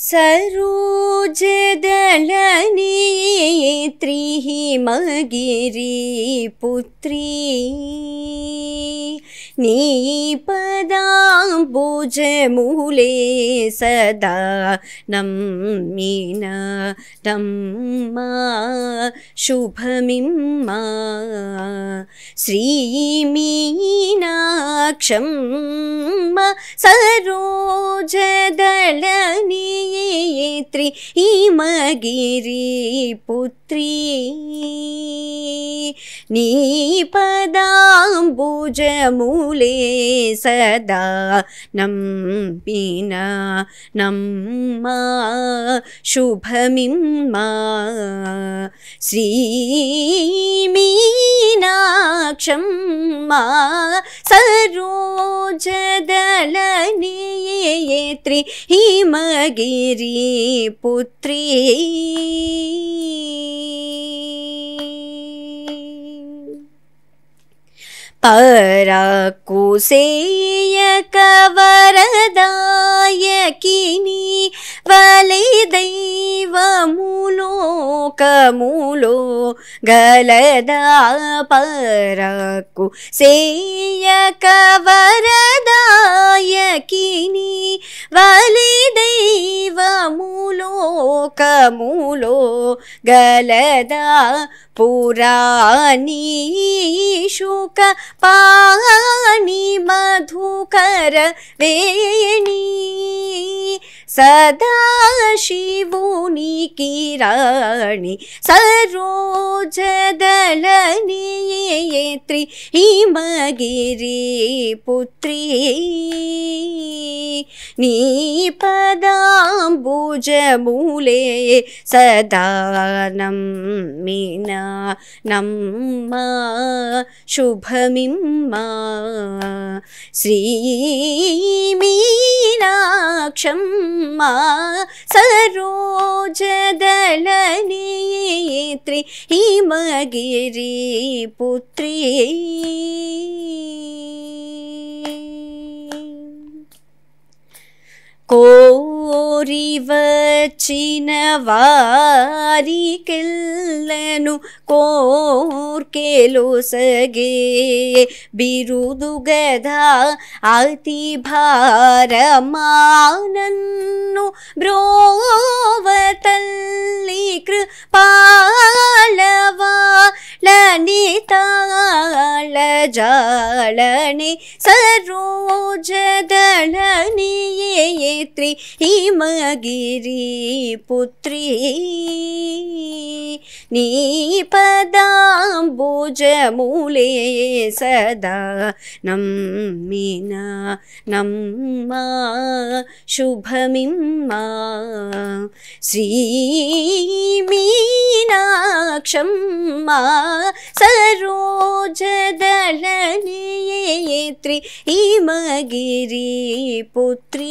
सरोजदलनेत्रिः मगिरी पुत्री नीपदाम्बुजमूले सदा नम्मिन तम्मा शुभमिम्मा श्रीमीनाक्षं सरोजदलनेत्री हिमगिरी पुत्री नीपदाम्बुजमूले सदा नम्पिना नम्मा शुभमिम्मा श्रीमीनाक्षं मा सरोजदलनेत्री हिमगिरी पुत्री పరకుసేయ కవరదాయకిని వలే దైవములోకములో గలదా పరకు సేయక వరదాయకిని వలి దైవములోకములో గలదా పురాణి శుక పాణి మధుకర వేణి సదా శివుని కిరాణి సరోజదళనేత్రి హిమగిరి పుత్రి నీ పదాంబుజమూలే సదానం మీనా నమ్మ శుభమిమ్మా శ్రీ మీనాక్షమ్మా సరోజదళనేత్రి హిమగిరి పుత్రి కోరి వచ్చిన వారికెల్లను కోర్కెలు సగే బిరుదు గదా అతి భారమానన్ను బ్రోవతల్లి కృపాలవా లనితాళ జాళని సరోజదళనియేత్రి హిమగిరి పుత్రి నీ పదాంబుజమూలే సదా నమ్మిన నమ్మా శుభమిమ్మా శ్రీ మీనాక్షమ్మా సరోజదళనేత్రి హిమగిరి పుత్రి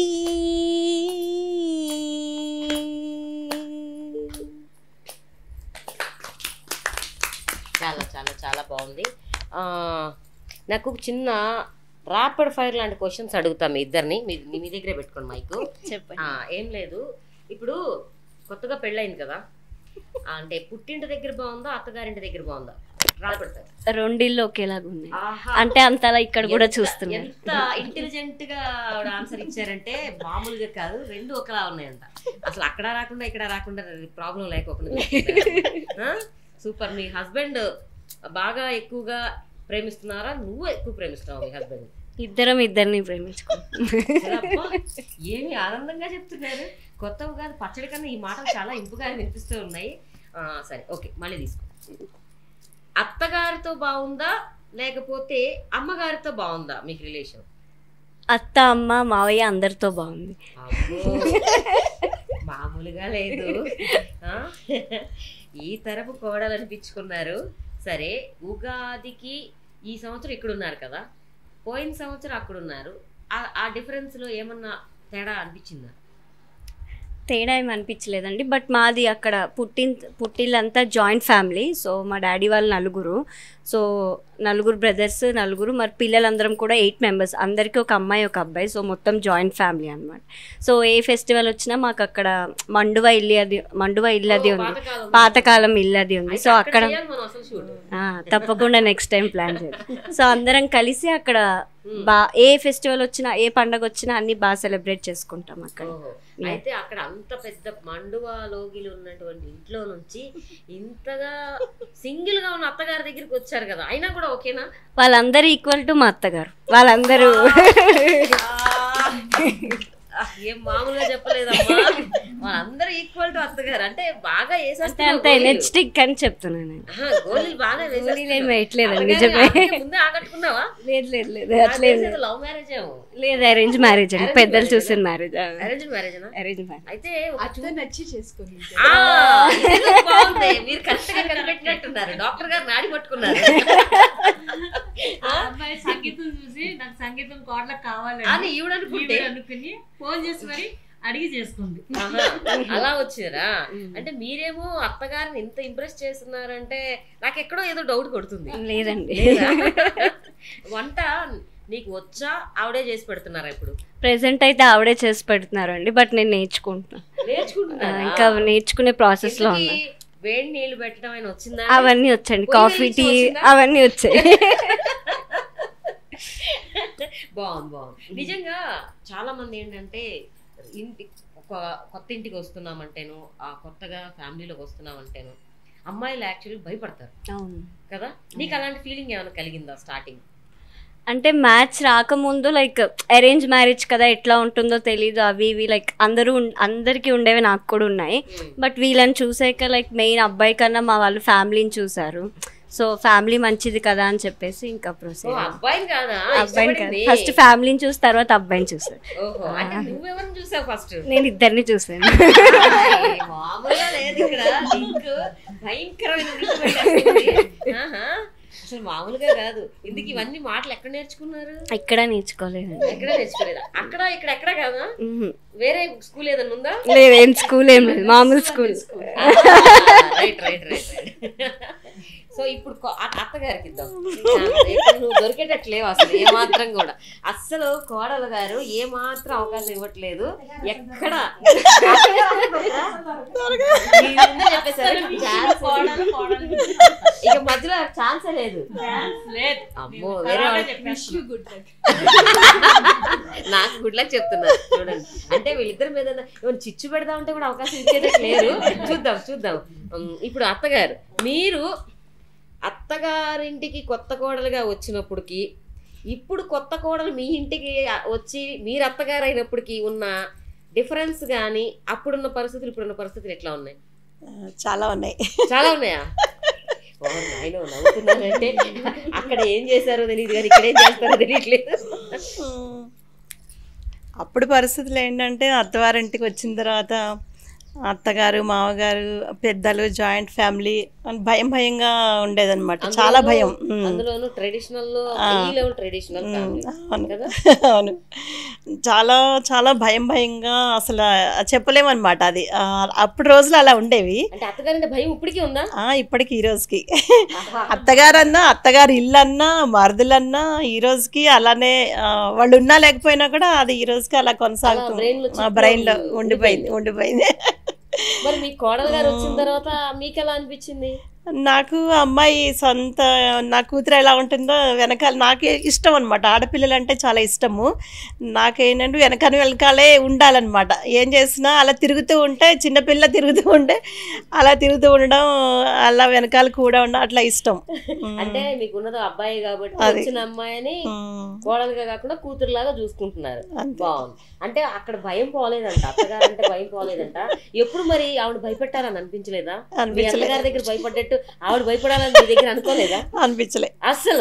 చాలా చాలా చాలా బాగుంది ఆ, నాకు ఒక చిన్న ర్యాపిడ్ ఫైర్ లాంటి క్వశ్చన్స్ అడుగుతాం మీ ఇద్దరిని మీ మీ దగ్గరే పెట్టుకోండి మైకు చెప్పండి ఆ, ఏం లేదు ఇప్పుడు కొత్తగా పెళ్ళయింది కదా ఆ, అంటే పుట్టింటి దగ్గర బాగుందా అత్తగారింటి దగ్గర బాగుందా ర్యాపిడ్ ఫైర్ రెండిళ్ళు ఒకేలాగా ఉన్నాయి ఆహా. అంటే అంతలా ఇక్కడ కూడా ఎంత- చూస్తున్నారు ఎంత ఇంటెలిజెంట్ గా ఆన్సర్ ఇచ్చారంటే మామూలుగా కాదు రెండు ఒకలా ఉన్నాయంట అసలు అక్కడ రాకుండా ఇక్కడ రాకుండా ప్రాబ్లం లేకపోకుండా సూపర్ మీ హస్బెండ్ బాగా ఎక్కువగా ప్రేమిస్తున్నారా నువ్వు ఎక్కువ ప్రేమిస్తున్నావు మీ హస్బెండ్ ఇద్దరం ఇద్దరిని ప్రేమించుకుంటాం ఏమి ఆనందంగా చెప్తున్నారు కొత్త కాదు పచ్చడి కన్నా ఈ మాటలు చాలా ఇంపుగా వినిపిస్తూ ఉన్నాయి ఆ, సరే ఓకే మళ్ళీ తీసుకో అత్తగారితో బాగుందా లేకపోతే అమ్మగారితో బాగుందా మీకు రిలేషన్ అత్త అమ్మ మావయ్య అందరితో బాగుంది అమ్మో, మామూలుగా లేదు ఆ? ఈ తరపు కోడలు అనిపించుకున్నారు సరే ఉగాదికి ఈ సంవత్సరం ఇక్కడ ఉన్నారు కదా పోయిన సంవత్సరం అక్కడ ఉన్నారు ఆ- ఆ డిఫరెన్స్ లో ఏమన్నా తేడా అనిపించిందా తేడా ఏమి అనిపించలేదండి బట్ మాది అక్కడ పుట్టిన పుట్టిల్లంతా జాయింట్ ఫ్యామిలీ సో మా డాడీ వాళ్ళు నలుగురు సో నలుగురు బ్రదర్స్ నలుగురు మరి పిల్లలందరం కూడా ఎయిట్ మెంబర్స్ అందరికీ ఒక అమ్మాయి ఒక అబ్బాయి సో మొత్తం జాయింట్ ఫ్యామిలీ అనమాట సో ఏ ఫెస్టివల్ వచ్చినా మాకు అక్కడ మండువ ఇల్లు అది మండువ ఇల్లు అది ఓ, ఉంది పాతకాలం. పాతకాలం ఇల్లు అది ఉంది అయితే సో అక్కడ అక్కడ చేయాలి మనం అసలు shoot. ఆ, తప్పకుండా నెక్స్ట్ టైం ప్లాన్ చేద్దాం సో అందరం కలిసి అక్కడ బా ఏ ఫెస్టివల్ వచ్చినా ఏ పండగ వచ్చినా అన్ని బాగా సెలబ్రేట్ చేసుకుంటాం అక్కడ ఓహో. అయితే అక్కడ అంత పెద్ద మండువా లోగిలు ఉన్నటువంటి ఇంట్లో నుంచి ఇంతగా సింగిల్ గా ఉన్న అత్తగారి దగ్గరికి వచ్చారు కదా అయినా కూడా ఓకేనా వాళ్ళందరూ ఈక్వల్ టు మా అత్తగారు వాళ్ళందరూ ఆ, ఏం మామూలుగా చెప్పలేదమ్మా వాళ్ళందరూ ఈక్వల్ టు అత్తగారు అంటే బాగా అంటే వేసేస్తారు అంత ఎనర్జెటిక్ అని చెప్తున్నాను నేను గోళీలు బాగా గోళీలు ఏం వేసేస్తున్నారు. వేయట్లేదండి అత్తగారు నిజమే అందుకే ముందే ఆకట్టుకున్నావా లేదు లేదు లేదు అట్లేదు లవ్ మ్యారేజ్ ఏమో లేదు అరేంజ్ మ్యారేజ్ అండి Arrange పెద్దలు marriage చూసిన marriage arrange marriage arrange marriage అయితే ఒక అత్త నచ్చి చేసుకుని ఆ, ఇదేదో బాగుంది మీరు కరెక్ట్ గా కనిపెట్టినట్టున్నారు డాక్టర్ గారు నాడి పట్టుకున్నారు ఆ అబ్బాయి సంగీతం చూసి నాకు సంగీతం కోట్ల కావాలని అని ఈవిడ అనుకుంటే ఈవిడ అనుకుని ఫోన్ చేసి మరి అడిగి చేసుకుంది ఆహా, అలా వచ్చారా అంటే మీరేమో అత్తగారిని ఇంత ఇంప్రెస్ చేస్తున్నారంటే నాకు ఎక్కడో ఏదో డౌట్ కొడుతుంది లేదండి లేదా? వంట నీకు వచ్చా ఆవిడే చేసి పెడుతున్నారా ఇప్పుడు ప్రెసెంట్ అయితే ఆవిడే చేసి పెడుతున్నారండి బట్ నేను నేర్చుకుంటున్నాను నేర్చుకుంటున్నారా ఇంకా నేర్చుకునే ప్రాసెస్ లో ఇంతకీ ఉన్నా వేడి నీళ్లు పెట్టడం అయినా వచ్చిందా అవన్నీ వచ్చండి పొయ్యి కాఫీ వెలిగించి టీ వచ్చిందా? అవన్నీ వచ్చాయి బాగుంది బాగుంది నిజంగా చాలా మంది ఏంటంటే ఇంటి ఒక కొత్త ఇంటికి వస్తున్నామంటేను ఆ కొత్తగా ఫ్యామిలీలోకి వస్తున్నామంటేను అమ్మాయిలు యాక్చువల్లీ భయపడతారు అవును కదా నీకు అలాంటి ఫీలింగ్ ఏమైనా కలిగిందా స్టార్టింగ్ అంటే మ్యాచ్ రాకముందు లైక్ అరేంజ్ మ్యారేజ్ కదా ఎట్లా ఉంటుందో తెలీదు అవి ఇవి లైక్ అందరూ ఉన్- అందరికీ ఉండేవి నాకు కూడా ఉన్నాయి బట్ వీళ్ళని చూసాక లైక్ మెయిన్ అబ్బాయి కన్నా మా వాళ్ళు ఫ్యామిలీని చూసారు సో ఫ్యామిలీ మంచిది కదా అని చెప్పేసి ఇంకా ఓ ప్రొసీడ్ అబ్బాయిని కాదా అబ్బాయిని ఇష్టపడింది? ఫస్ట్ ఫ్యామిలీని చూసి తర్వాత అబ్బాయిని చూసారు ఓహో అంటే నువ్వెవరిని చూసావు ఫస్ట్ నేను ఇద్దరిని చూసాను మామూలుగా లేదు ఇక్కడ లింక్ భయంకరమైన లింక్ పెట్టేస్తుంది. ఆహా. అసలు మామూలుగా కాదు ఇందుకు ఇవన్నీ మాటలు ఎక్కడ నేర్చుకున్నారు ఎక్కడ నేర్చుకోలేదండి ఎక్కడ నేర్చుకోలేదు అక్కడ ఇక్కడ ఎక్కడ కాదా మ్మ్. వేరే స్కూల్ ఏదైనా ఉందా లేదు ఏం స్కూల్ ఏం లేదు మామూలు school right right right so ఇప్పుడు కొ- అ- అత్తగారికి ఇద్దాం ఇక్కడ నువ్వు దొరికేటట్లేవు అసలు ఏ మాత్రం కూడా అస్సలు కోడలు గారు ఏ మాత్రం అవకాశం ఇవ్వట్లేదు ఎక్కడ మీ ముందు చెప్పేశారు ఛాన్స్ ఇక మధ్యలో ఛాన్సే లేదు లేదు అమ్మో వేరే తర్వాత వాళ్ళు- చెప్పేస్తాను. నాకు గుడ్ లక్ చెప్తున్నారు చూడండి అంటే వీళ్ళిద్దరి మీద ఏమైనా చిచ్చు పెడదా ఉంటే కూడా అవకాశం ఇచ్చేదే లేరు చూద్దాం చూద్దాం ఉమ్, ఇప్పుడు అత్తగారు మీరు అత్తగారింటికి కొత్త కోడలుగా వచ్చినప్పటికి ఇప్పుడు కొత్త కోడలు మీ ఇంటికి వచ్చి మీరు అత్తగారు అయినప్పటికీ ఉన్న డిఫరెన్స్ కానీ అప్పుడున్న పరిస్థితులు ఇప్పుడున్న పరిస్థితులు ఎట్లా ఉన్నాయి ఆ, చాలా ఉన్నాయి చాలా ఉన్నాయా ఓ, నాయనో, నవ్వుతున్నానంటే అక్కడ ఏం చేశారో తెలియదు కానీ ఇక్కడ ఏం చేస్తారో తెలియట్లేదు ఉమ్. అప్పుడు పరిస్థితులు ఏంటంటే అత్తవారింటికి వచ్చిన తర్వాత అత్తగారు మామగారు పెద్దలు జాయింట్ ఫ్యామిలీ అని భయం భయంగా ఉండేదన్నమాట చాలా అందులోనూ- భయం ఉమ్. అందులోను ట్రెడిషనల్ లో ఆ. ఈ లెవెల్ ట్రెడిషనల్ ఫ్యామిలీ అవును కదా అవును చాలా చాలా భయం భయంగా అసలు చెప్పలేమన్నమాట అది ఆ, అప్పుడు రోజులు అలా ఉండేవి అంటే అత్తగారంటే భయం ఇప్పటికీ ఉందా ఆ, ఇప్పటికి ఈ రోజుకి అత్తగారన్నా అత్తగారు ఇల్లు అన్నా మరుదులన్నా ఈ రోజుకి అలానే ఆ, వాళ్ళు ఉన్నా లేకపోయినా కూడా అది ఈ రోజుకి అలా brain లో కొనసాగుతుంది chip లో బ్రెయిన్ లో ఉంది- ఉండిపోయింది ఉండిపోయింది మరి మీ కోడలు గారు వచ్చిన తర్వాత మీకు ఎలా అనిపించింది నాకు అమ్మాయి సొంత నా కూతురు ఎలా ఉంటుందో వెనకాల నాకు ఇష్టం అనమాట ఆడపిల్లలు అంటే చాలా ఇష్టము నాకేంటంటే వెనకాల వెనకాలే ఉండాలన్నమాట ఏం చేసినా అలా తిరుగుతూ ఉంటే చిన్నపిల్ల తిరుగుతూ ఉంటే అలా తిరుగుతూ ఉండడం అలా వెనకాల కూడా ఉండడం అట్లా ఇష్టం అంటే మీకు ఉన్నది అబ్బాయి కాబట్టి అది. వచ్చిన అమ్మాయిని ఉమ్. కోడలుగా కాకుండా కూతురులాగా చూసుకుంటున్నారు అంతే. బాగుంది అంటే అక్కడ భయం పోలేదంట అత్తగారు అంటే భయం పోలేదంట ఎప్పుడు మరి ఆవిడ భయపెట్టారని అనిపించలేదా మీ అనిపించలేదు అత్తగారి దగ్గర భయపడ్డట్టు ఆవిడ భయపడాలని మీ దగ్గర అనుకోలేదా అనిపించలే అస్సలు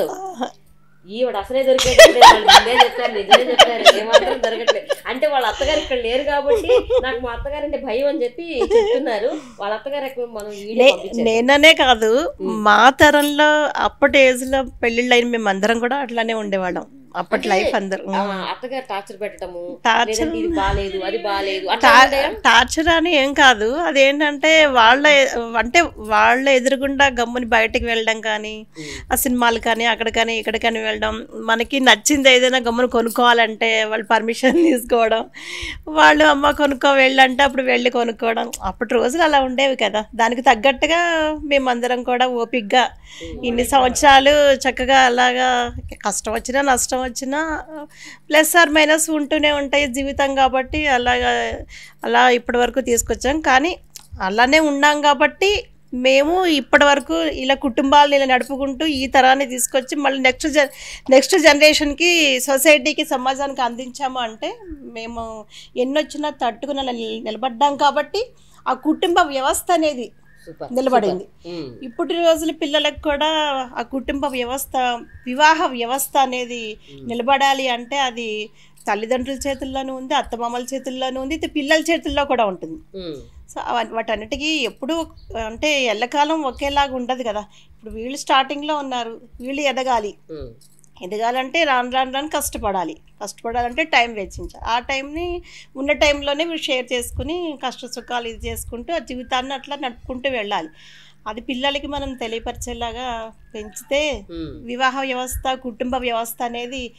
ఈవిడ అసలే దొరికేటట్లేదు వాళ్ళు ముందే చెప్పారు నిజమే చెప్పారు ఏమాత్రం దొరకట్లేదు అంటే వాళ్ళ అత్తగారు ఇక్కడ లేరు కాబట్టి నాకు మా అత్తగారు అంటే భయం అని చెప్పి చెప్తున్నారు వాళ్ళ అత్తగారు ఎక్కువ మనం వీడియో నే- పంపించారు నేననే కాదు మా తరంలో అప్పటి ఏజ్ లో పెళ్లిళ్ళు అయిన మేము అందరం కూడా అట్లానే ఉండేవాళ్ళం అప్పటి లైఫ్ అందరు ఆ, అత్తగారు టార్చర్ పెట్టడము టార్చర్ లేదంటే ఇది బాలేదు అది బాలేదు అట్లా ఉండేయా? టార్చర్ అని ఏం కాదు అదేంటంటే వాళ్ళ అంటే వాళ్ళ ఎదురుగుండా గమ్ముని బయటకు వెళ్ళడం కానీ ఆ సినిమాలు కానీ అక్కడ కానీ ఇక్కడ కానీ వెళ్ళడం మనకి నచ్చింది ఏదైనా గమ్మును కొనుక్కోవాలంటే వాళ్ళు పర్మిషన్ తీసుకోవడం వాళ్ళు అమ్మ కొనుక్కో వెళ్ళంటే అప్పుడు వెళ్ళి కొనుక్కోవడం అప్పటి రోజులు అలా ఉండేవి కదా దానికి తగ్గట్టుగా మేమందరం కూడా ఓపిక్గా ఇన్ని సంవత్సరాలు చక్కగా అలాగా కష్టం వచ్చినా నష్టం వచ్చినా ప్లస్ ఆర్ మైనస్ ఉంటూనే ఉంటాయి జీవితం కాబట్టి అలాగా అలా ఇప్పటి వరకు తీసుకొచ్చాం కానీ అలానే ఉన్నాం కాబట్టి మేము ఇప్పటి వరకు ఇలా కుటుంబాలను ఇలా నడుపుకుంటూ ఈ తరాన్ని తీసుకొచ్చి మళ్ళీ నెక్స్ట్ జన్ నెక్స్ట్ జనరేషన్కి సొసైటీకి సమాజానికి అందించాము అంటే మేము ఎన్నొచ్చినా తట్టుకుని అలా నిల- నిలబడ్డాం కాబట్టి ఆ కుటుంబ వ్యవస్థ అనేది సూపర్ నిలబడింది సూపర్. ఉమ్. ఇప్పటి రోజుల పిల్లలకు కూడా ఆ కుటుంబ వ్యవస్థ వివాహ వ్యవస్థ అనేది నిలబడాలి అంటే అది తల్లిదండ్రుల చేతుల్లోనూ ఉంది అత్తమామల చేతుల్లోనూ ఉంది ఇది పిల్లల చేతుల్లో కూడా ఉంటుంది ఉమ్. సో అవ- వాటన్నిటికీ ఎప్పుడు అంటే ఎల్లకాలం ఒకేలాగా ఉండదు కదా ఇప్పుడు వీళ్ళు స్టార్టింగ్లో ఉన్నారు వీళ్ళు ఎదగాలి ఉమ్. ఎదగాలంటే రాను రాను రాను కష్టపడాలి కష్టపడాలంటే టైం వెచ్చించాలి ఆ టైంని ఉన్న టైంలోనే మీరు షేర్ చేసుకుని కష్ట సుఖాలు ఇది చేసుకుంటూ ఆ జీవితాన్ని అట్లా నడుపుకుంటూ వెళ్ళాలి అది పిల్లలకి మనం తెలియపరిచేలాగా పెంచితే ఉమ్. వివాహ వ్యవస్థ కుటుంబ వ్యవస్థ అనేది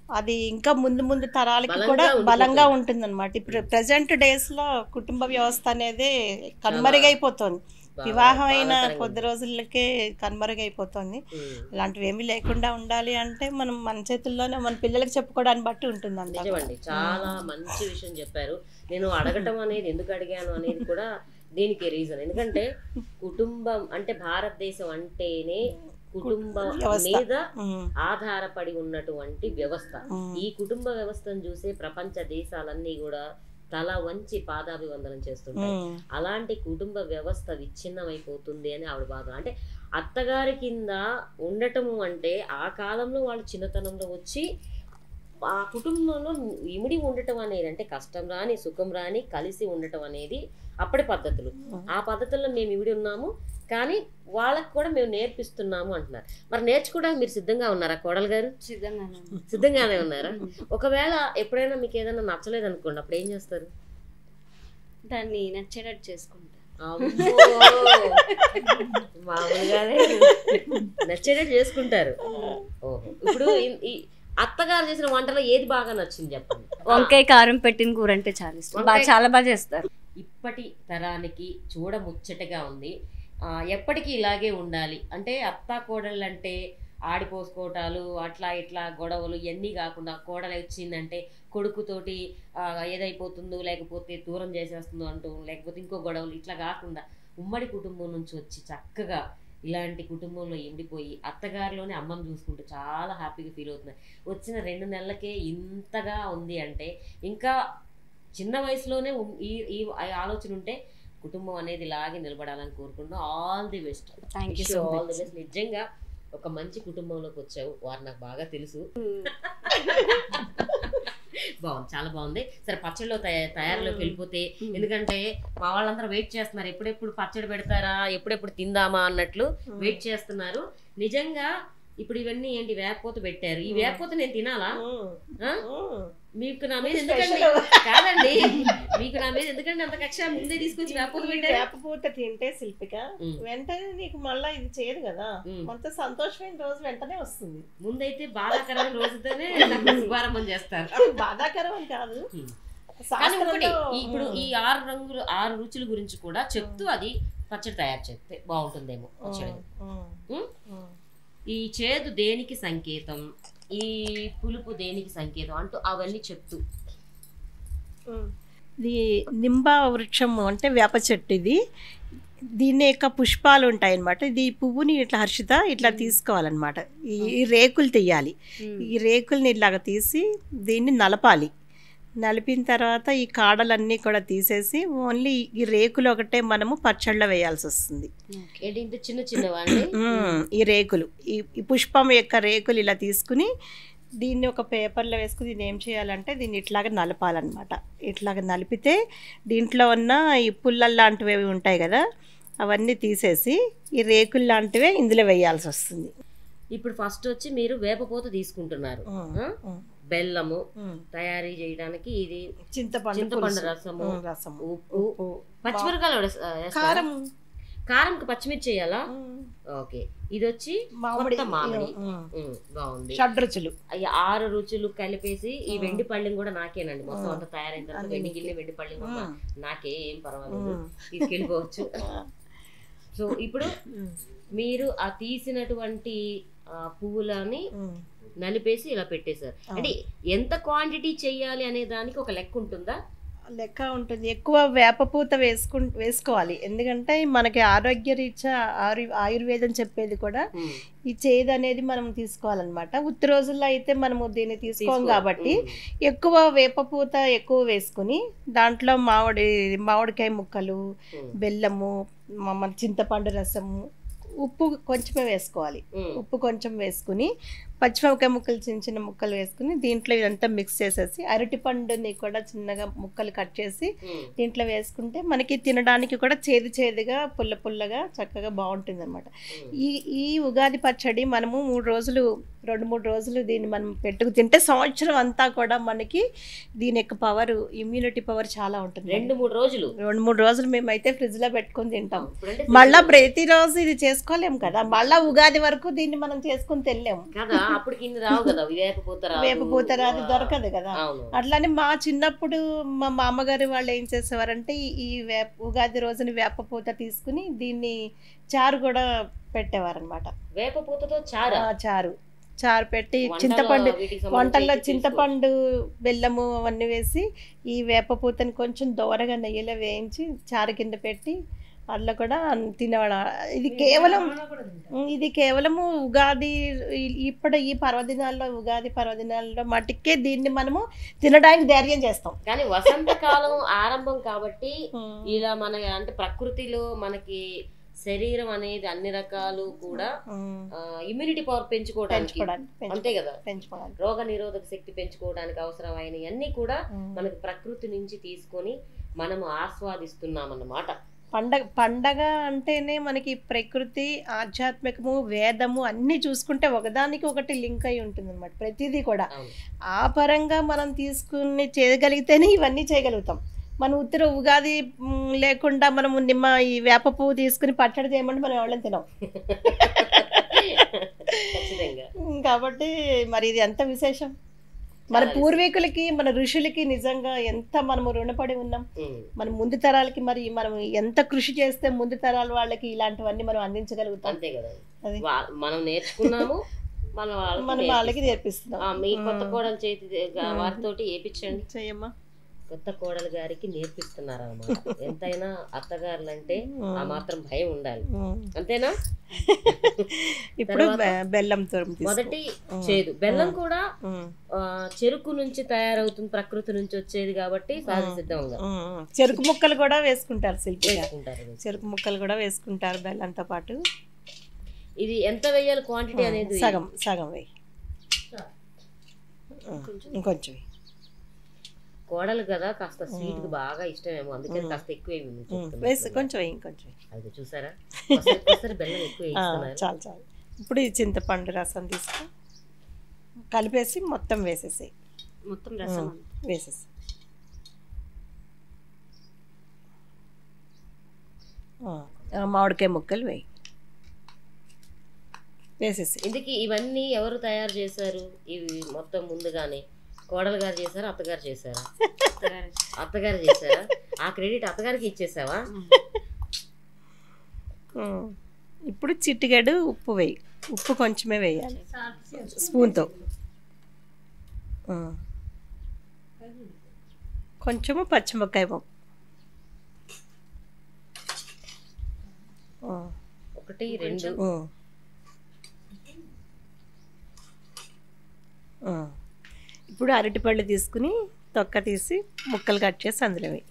అది ఇంకా ముందు ముందు తరాలకి బలంగా కూడా ఉండిపోతుంది. బలంగా ఉంటుంది అనమాట ఇప్పుడు ప్రజెంట్ డేస్ లో కుటుంబ వ్యవస్థ అనేది కనుమరుగైపోతుంది బాగా- వివాహం అయిన బాధాకరంగా కొద్ది రోజులకే కనుమరుగైపోతుంది ఉమ్. ఇలాంటివి ఏమీ లేకుండా ఉండాలి అంటే మనం మన చేతుల్లోనే మన పిల్లలకి చెప్పుకోవడాన్ని బట్టి ఉంటుంది అంతా కూడా. నిజమండి చాలా మంచి విషయం చెప్పారు నేను అడగటం అనేది ఎందుకు అడిగాను అనేది కూడా దీనికి రీజన్ ఎందుకంటే కుటుంబం అంటే భారతదేశం అంటేనే కుటుంబం వ్యవస్థ. మీద ఉమ్, ఆధారపడి ఉన్నటువంటి వ్యవస్థ ఉమ్. ఈ కుటుంబ వ్యవస్థను చూసే ప్రపంచ దేశాలన్నీ కూడా తల వంచి పాదాభివందనం చేస్తుంటాయి ఉమ్, అలాంటి కుటుంబ వ్యవస్థ విచ్ఛిన్నమైపోతుంది అని ఆవిడ బాధ అంటే అత్తగారి కింద ఉండటము అంటే ఆ కాలంలో వాళ్ళు చిన్నతనంలో వచ్చి ఆ కుటుంబంలో ఇమిడి ఉండటం అనేది అంటే కష్టం రాని సుఖం రాని కలిసి ఉండటం అనేది అప్పటి పద్ధతులు ఆ పద్ధతుల్లో మేము ఇమిడి ఉన్నాము కానీ వాళ్ళకి కూడా మేము నేర్పిస్తున్నాము అంటున్నారు మరి నేర్చుకోవడానికి మీరు సిద్ధంగా ఉన్నారా కోడలు గారు సిద్ధంగానే సిద్ధంగానే ఉన్నారా ఒకవేళ ఎప్పుడైనా మీకు ఏదైనా నచ్చలేదు అనుకోండి అప్పుడు ఏం చేస్తారు దాన్ని నచ్చేటట్టు చేసుకుంటా అమ్మో! మామూలుగానే నచ్చేదే చేసుకుంటారు ఓహో ఇప్పుడు ఈ- ఈ అత్తగారు చేసిన వంటలో ఏది బాగా నచ్చింది చెప్పండి వంకాయ కారం పెట్టిన కూర అంటే చాలా ఇష్టం బాగా వంకాయ- చాలా బాగా చేస్తారు ఇప్పటి తరానికి చూడముచ్చటగా ఉంది ఆ, ఎప్పటికీ ఇలాగే ఉండాలి అంటే అత్త కోడళ్ళు అంటే ఆడిపోసుకోవటాలు అట్లా ఇట్లా గొడవలు ఇవన్నీ కాకుండా కోడలు వచ్చిందంటే కొడుకుతోటి ఆ, ఏదైపోతుందో లేకపోతే దూరం చేసేస్తుందో అంటూ లేకపోతే ఇంకో గొడవలు ఇట్లా కాకుండా ఉమ్మడి కుటుంబం నుంచి వచ్చి చక్కగా ఇలాంటి కుటుంబంలో ఎండిపోయి అత్తగారిలోనే అమ్మని చూసుకుంటూ చాలా హ్యాపీగా ఫీల్ అవుతుంది వచ్చిన రెండు నెలలకే ఇంతగా ఉంది అంటే ఇంకా చిన్న వయసులోనే ఉం- ఈ ఈ ఆలోచన ఉంటే కుటుంబం అనేది ఇలాగే నిలబడాలని కోరుకుంటున్నాం all the best thank you so all the much best నిజంగా ఒక మంచి కుటుంబంలోకి వచ్చావు వారు నాకు బాగా తెలుసు బాగుంది చాలా బాగుంది సరే పచ్చడిలో తయా- తయారీలోకి వెళ్ళిపోతే ఎందుకంటే మా వాళ్ళందరూ వెయిట్ చేస్తున్నారు ఎప్పుడెప్పుడు పచ్చడి పెడతారా ఎప్పుడెప్పుడు తిందామా అన్నట్లు వెయిట్ చేస్తున్నారు నిజంగా ఇప్పుడు ఇవన్నీ ఏంటి వేపపోత పెట్టారు ఈ వేపపోత నేను తినాలా ఉమ్, ఆ? ఉమ్. మీకు నా మీద ఎందుకండి కాదండి మీకు నా మీద ఎందుకండి అంత కక్ష ముందే తీసుకొచ్చి వేపపోత ఈ పెట్టారు వేపపూత తింటే శిల్పిక ఉమ్. వెంటనే నీకు మళ్ళా ఇది చేయదు కదా ఉమ్. మొత్తం సంతోషమైన రోజు వెంటనే వస్తుంది ముందైతే బాధాకరమైన రోజుతోనే నాకు శుభారంభం చేస్తారు అది బాధాకరం అని కాదు ఉమ్. కానీ ఒకటి శాస్త్రంలో, ఈ- ఇప్పుడు ఉమ్, ఈ ఆరు రంగులు ఆరు రుచుల గురించి కూడా చెప్తూ అది పచ్చడి తయారు చేస్తే బాగుంటుందేమో పచ్చడి ఉమ్, ఉమ్? ఉమ్. ఈ చేదు దేనికి సంకేతం ఈ పులుపు దేనికి సంకేతం అంటూ అవన్నీ చెప్తూ ఇది నింబ వృక్షము అంటే వేప చెట్టు ఇది దీని యొక్క పుష్పాలు ఉంటాయి అన్నమాట ఇది ఈ పువ్వుని ఇట్లా హర్షిత ఇట్లా తీసుకోవాలన్నమాట ఈ ఈ రేకులు తీయాలి ఈ రేకుల్ని ఇట్లాగ తీసి దీన్ని నలపాలి నలిపిన తర్వాత ఈ కాడలన్నీ కూడా తీసేసి ఓన్లీ ఈ రేకులు ఒకటే మనము పచ్చళ్ళ వేయాల్సి వస్తుంది ఏంటి ఇంత చిన్న చిన్నవాండి మ్మ్. ఈ రేకులు ఈ ఈ పుష్పం యొక్క రేకులు ఇలా తీసుకుని దీన్ని ఒక పేపర్లో వేసుకుని దీన్ని ఏం చేయాలంటే దీన్ని ఇట్లాగ నలపాలన్నమాట ఇట్లాగ నలిపితే దీంట్లో ఉన్న ఈ పుల్లలు లాంటివి అవి ఉంటాయి కదా అవన్నీ తీసేసి ఈ రేకులు లాంటివే ఇందులో వేయాల్సి వస్తుంది ఇప్పుడు ఫస్ట్ వచ్చి మీరు వేపపోత తీసుకుంటున్నారు మ్మ్. ఆ? మ్మ్. బెల్లము మ్మ్. తయారీ చేయడానికి ఇది చింతపండు చింతపండు పులుసు. రసము మ్మ్, రసము ఉప్పు ఉప్పు పచ్చిమిరకాయలు వేస్- ఆ, వేస్తారా? కారం కారంకి పచ్చిమిర్చి వేయాలా మ్మ్. ఓకే ఇది వచ్చి మామిడి కొత్త మామిడి మ్మ్. ఉమ్, బాగుంది షడ్రుచులు ఈ ఆరు రుచులు కలిపేసి ఈ వెండి పళ్ళెం కూడా నాకేనండి మొత్తం అంతా తయారైన తర్వాత అన్నీ వెండి నీకే. గిన్నె వెండి పళ్ళెం కూడా మ్మ్. నాకే ఏం పర్వాలేదు మ్మ్. తీసుకెళ్ళిపోవచ్చు సో ఇప్పుడు మ్మ్. మీరు ఆ తీసినటువంటి ఆ, పువ్వులని మ్మ్. నలిపేసి ఇలా పెట్టేశారు ఆ. అంటే ఎంత క్వాంటిటీ చెయ్యాలి అనే దానికి ఒక లెక్క ఉంటుందా లెక్క ఉంటుంది ఎక్కువ వేపపూత వేసుకు వేసుకోవాలి ఎందుకంటే మనకి ఆరోగ్య రీత్యా ఆయు ఆయుర్వేదం చెప్పేది కూడా ఉమ్, ఈ చేదు అనేది మనం తీసుకోవాలన్నమాట ఉత్తి రోజుల్లో అయితే మనము దీన్ని తీసుకోం తీసుకో. కాబట్టి ఉమ్, ఎక్కువ వేపపూత ఎక్కువ వేసుకుని దాంట్లో మామిడి మామిడికాయ ముక్కలు ఉమ్, బెల్లము మ- మన చింతపండు రసము ఉప్పు కొంచెమే వేసుకోవాలి ఉమ్, ఉప్పు కొంచెం వేసుకుని పచ్చిమిరపకాయ ముక్కలు చిన్న చిన్న ముక్కలు వేసుకుని దీంట్లో ఇదంతా మిక్స్ చేసేసి అరటి పండుని కూడా చిన్నగా ముక్కలు కట్ చేసి ఉమ్. దీంట్లో వేసుకుంటే మనకి తినడానికి కూడా చేదు చేదుగా పుల్ల పుల్లగా చక్కగా బాగుంటుంది అనమాట ఈ ఈ ఉగాది పచ్చడి మనము మూడు రోజులు రెండు మూడు రోజులు దీన్ని మనం పెట్టుకు తింటే సంవత్సరం అంతా కూడా మనకి దీని యొక్క పవర్ ఇమ్యూనిటీ పవర్ చాలా ఉంటుంది రెండు మూడు రోజులు రెండు మూడు రోజులు మేమైతే ఫ్రిడ్జ్ లో పెట్టుకొని తింటాం ఇప్పుడంటే మళ్ళా ప్రతిరోజు ఇది చేసుకోలేము కదా మళ్ళా ఉగాది వరకు దీన్ని మనం చేసుకుని తెల్లేము కదా అప్పటికి ఇన్ని రావు కదా వేపపూత రాదు వేపపూత రాదు ఆ, దొరకదు కదా అవును అట్లానే మా చిన్నప్పుడు మా మామగారు వాళ్ళు ఏం చేసేవారంటే ఈ- ఈ వేప ఉగాది రోజున వేపపూత తీసుకుని దీన్ని చారు కూడా పెట్టేవారనమాట వేపపూతతో చారా చారు చారు పెట్టి వంటలో చింతపండు వీటికి సంబంధించి వంటల్లో అయితే చింతపండు బెల్లము అవన్నీ వేసి ఈ వేపపూతని కొంచెం దోరగా నెయ్యిలో వేయించి చారు కింద పెట్టి అందులో కూడా తినేవాళ్ళం ఇది కేవలం ఉమ్, ఇది కేవలము ఉగాది ఈ- ఇప్పుడు ఈ పర్వదినాల్లో ఉగాది పర్వదినాల్లో మటుకే దీన్ని మనము తినడానికి ధైర్యం చేస్తాం కానీ వసంతకాలం ఆరంభం కాబట్టి ఇలా మన అంటే ప్రకృతిలో మనకి శరీరం అనేది అన్ని రకాలు కూడా ఉమ్, ఇమ్యూనిటీ పవర్ పెంచుకోవడానికి పెంచుకోవడానికి పెంచు- అంతే కదా పెంచుకోవడానికి రోగ నిరోధక శక్తి పెంచుకోవడానికి అవసరమైన అన్ని కూడా ఉమ్. మనకి ప్రకృతి నుంచి తీసుకొని మనము ఆస్వాదిస్తున్నాం అన్నమాట పండగ పండగ అంటేనే మనకి ప్రకృతి ఆధ్యాత్మికము వేదము అన్నీ చూసుకుంటే ఒకదానికి ఒకటి లింక్ అయి ఉంటుంది అనమాట ప్రతిదీ కూడా అవును ఆ పరంగా మనం తీసుకుని చేయగలిగితేనే ఇవన్నీ చేయగలుగుతాం మనం ఉత్తర ఉగాది మ్, లేకుండా మనము నిమ్మ ఈ వేప పువ్వు తీసుకుని పచ్చడి చేయమంటే మనం ఎవరైనా తినాం ఖచ్చితంగా ఉమ్, కాబట్టి మరి ఇది ఎంత విశేషం మన చాలా పూర్వీకులకి మన ఋషులకి నిజంగా ఎంత మనము రుణపడి ఉన్నాం ఉమ్. మన ముందు తరాలకి మరి మనం ఎంత కృషి చేస్తే ముందు తరాల వాళ్ళకి ఇలాంటివన్నీ మనం అందించగలుగుతాం అంతే కదా అది వా- మనం నేర్చుకున్నాము మన వాళ్ళకి మనం వాళ్ళకి నేర్పిస్తాం. నేర్పిస్తున్నాం ఆ, మీ కొత్త కోడలు చేతి వారితోటి ఏపించండి చెయ్యమ్మా కొత్త కోడలు గారికి నేర్పిస్తున్నారు అన్నమాట ఎంతైనా అత్తగారులు అంటే ఆ మాత్రం భయం ఉండాలి ఉమ్. అంతేనా ఇప్పుడు తర్వాత? బె- బెల్లం తురుము తీసుకో. మొదటి చేదు బెల్లం కూడా ఉమ్. ఆ, చెరుకు నుంచి తయారవుతుంది ప్రకృతి నుంచి వచ్చేది కాబట్టి సహజ సిద్ధంగా ఉమ్, ఉమ్. చెరుకు ముక్కలు కూడా వేసుకుంటారు శిల్పి గారు. వేసుకుంటారు చెరుకు ముక్కలు కూడా వేసుకుంటారు బెల్లంతో పాటు ఇది ఎంత వేయాలి క్వాంటిటీ అనేది సగం సగం వేయి ఉమ్, ఇంకొంచెం వేయి. కోడలు కదా కాస్త స్వీట్ కి బాగా ఇష్టమేమో అందుకని కాస్త ఎక్కువ వేయమని ఉమ్, చెప్తున్నా. వేసి కొంచెం వేయి ఇంకొంచెం వేయి. అది చూసారా ఒకసారి- ఒకసారి బెల్లం ఎక్కువ ఆ, వేస్తున్నారు చాలు చాలు ఇప్పుడు ఈ చింతపండు రసం తీసుకో కలిపేసి మొత్తం వేసేసేయి మొత్తం రసం ఉమ్, వేసేసి ఆ, ఆ, మామిడికాయ ముక్కలు వేయి వేసేసి ఇందుకు ఇవన్నీ ఎవరు తయారు చేశారు ఇవి మొత్తం ముందుగానే కోడలు గారు చేశారా అత్తగారు చేశారా అత్తగారు చేశారా ఆ క్రెడిట్ అత్తగారికి ఇచ్చేసావా ఉమ్. ఇప్పుడు చిట్టిగడు ఉప్పు వేయి ఉప్పు కొంచెమే వేయాలి స్పూన్తో ఉమ్. కొంచెము పచ్చిమిరపకాయ ముక్క ఉమ్. ఒకటి రెండు ఉమ్. ఉమ్. ఇప్పుడు అరటిపళ్ళు తీసుకుని తొక్క తీసి ముక్కలు కట్ చేసి అందులో వేయి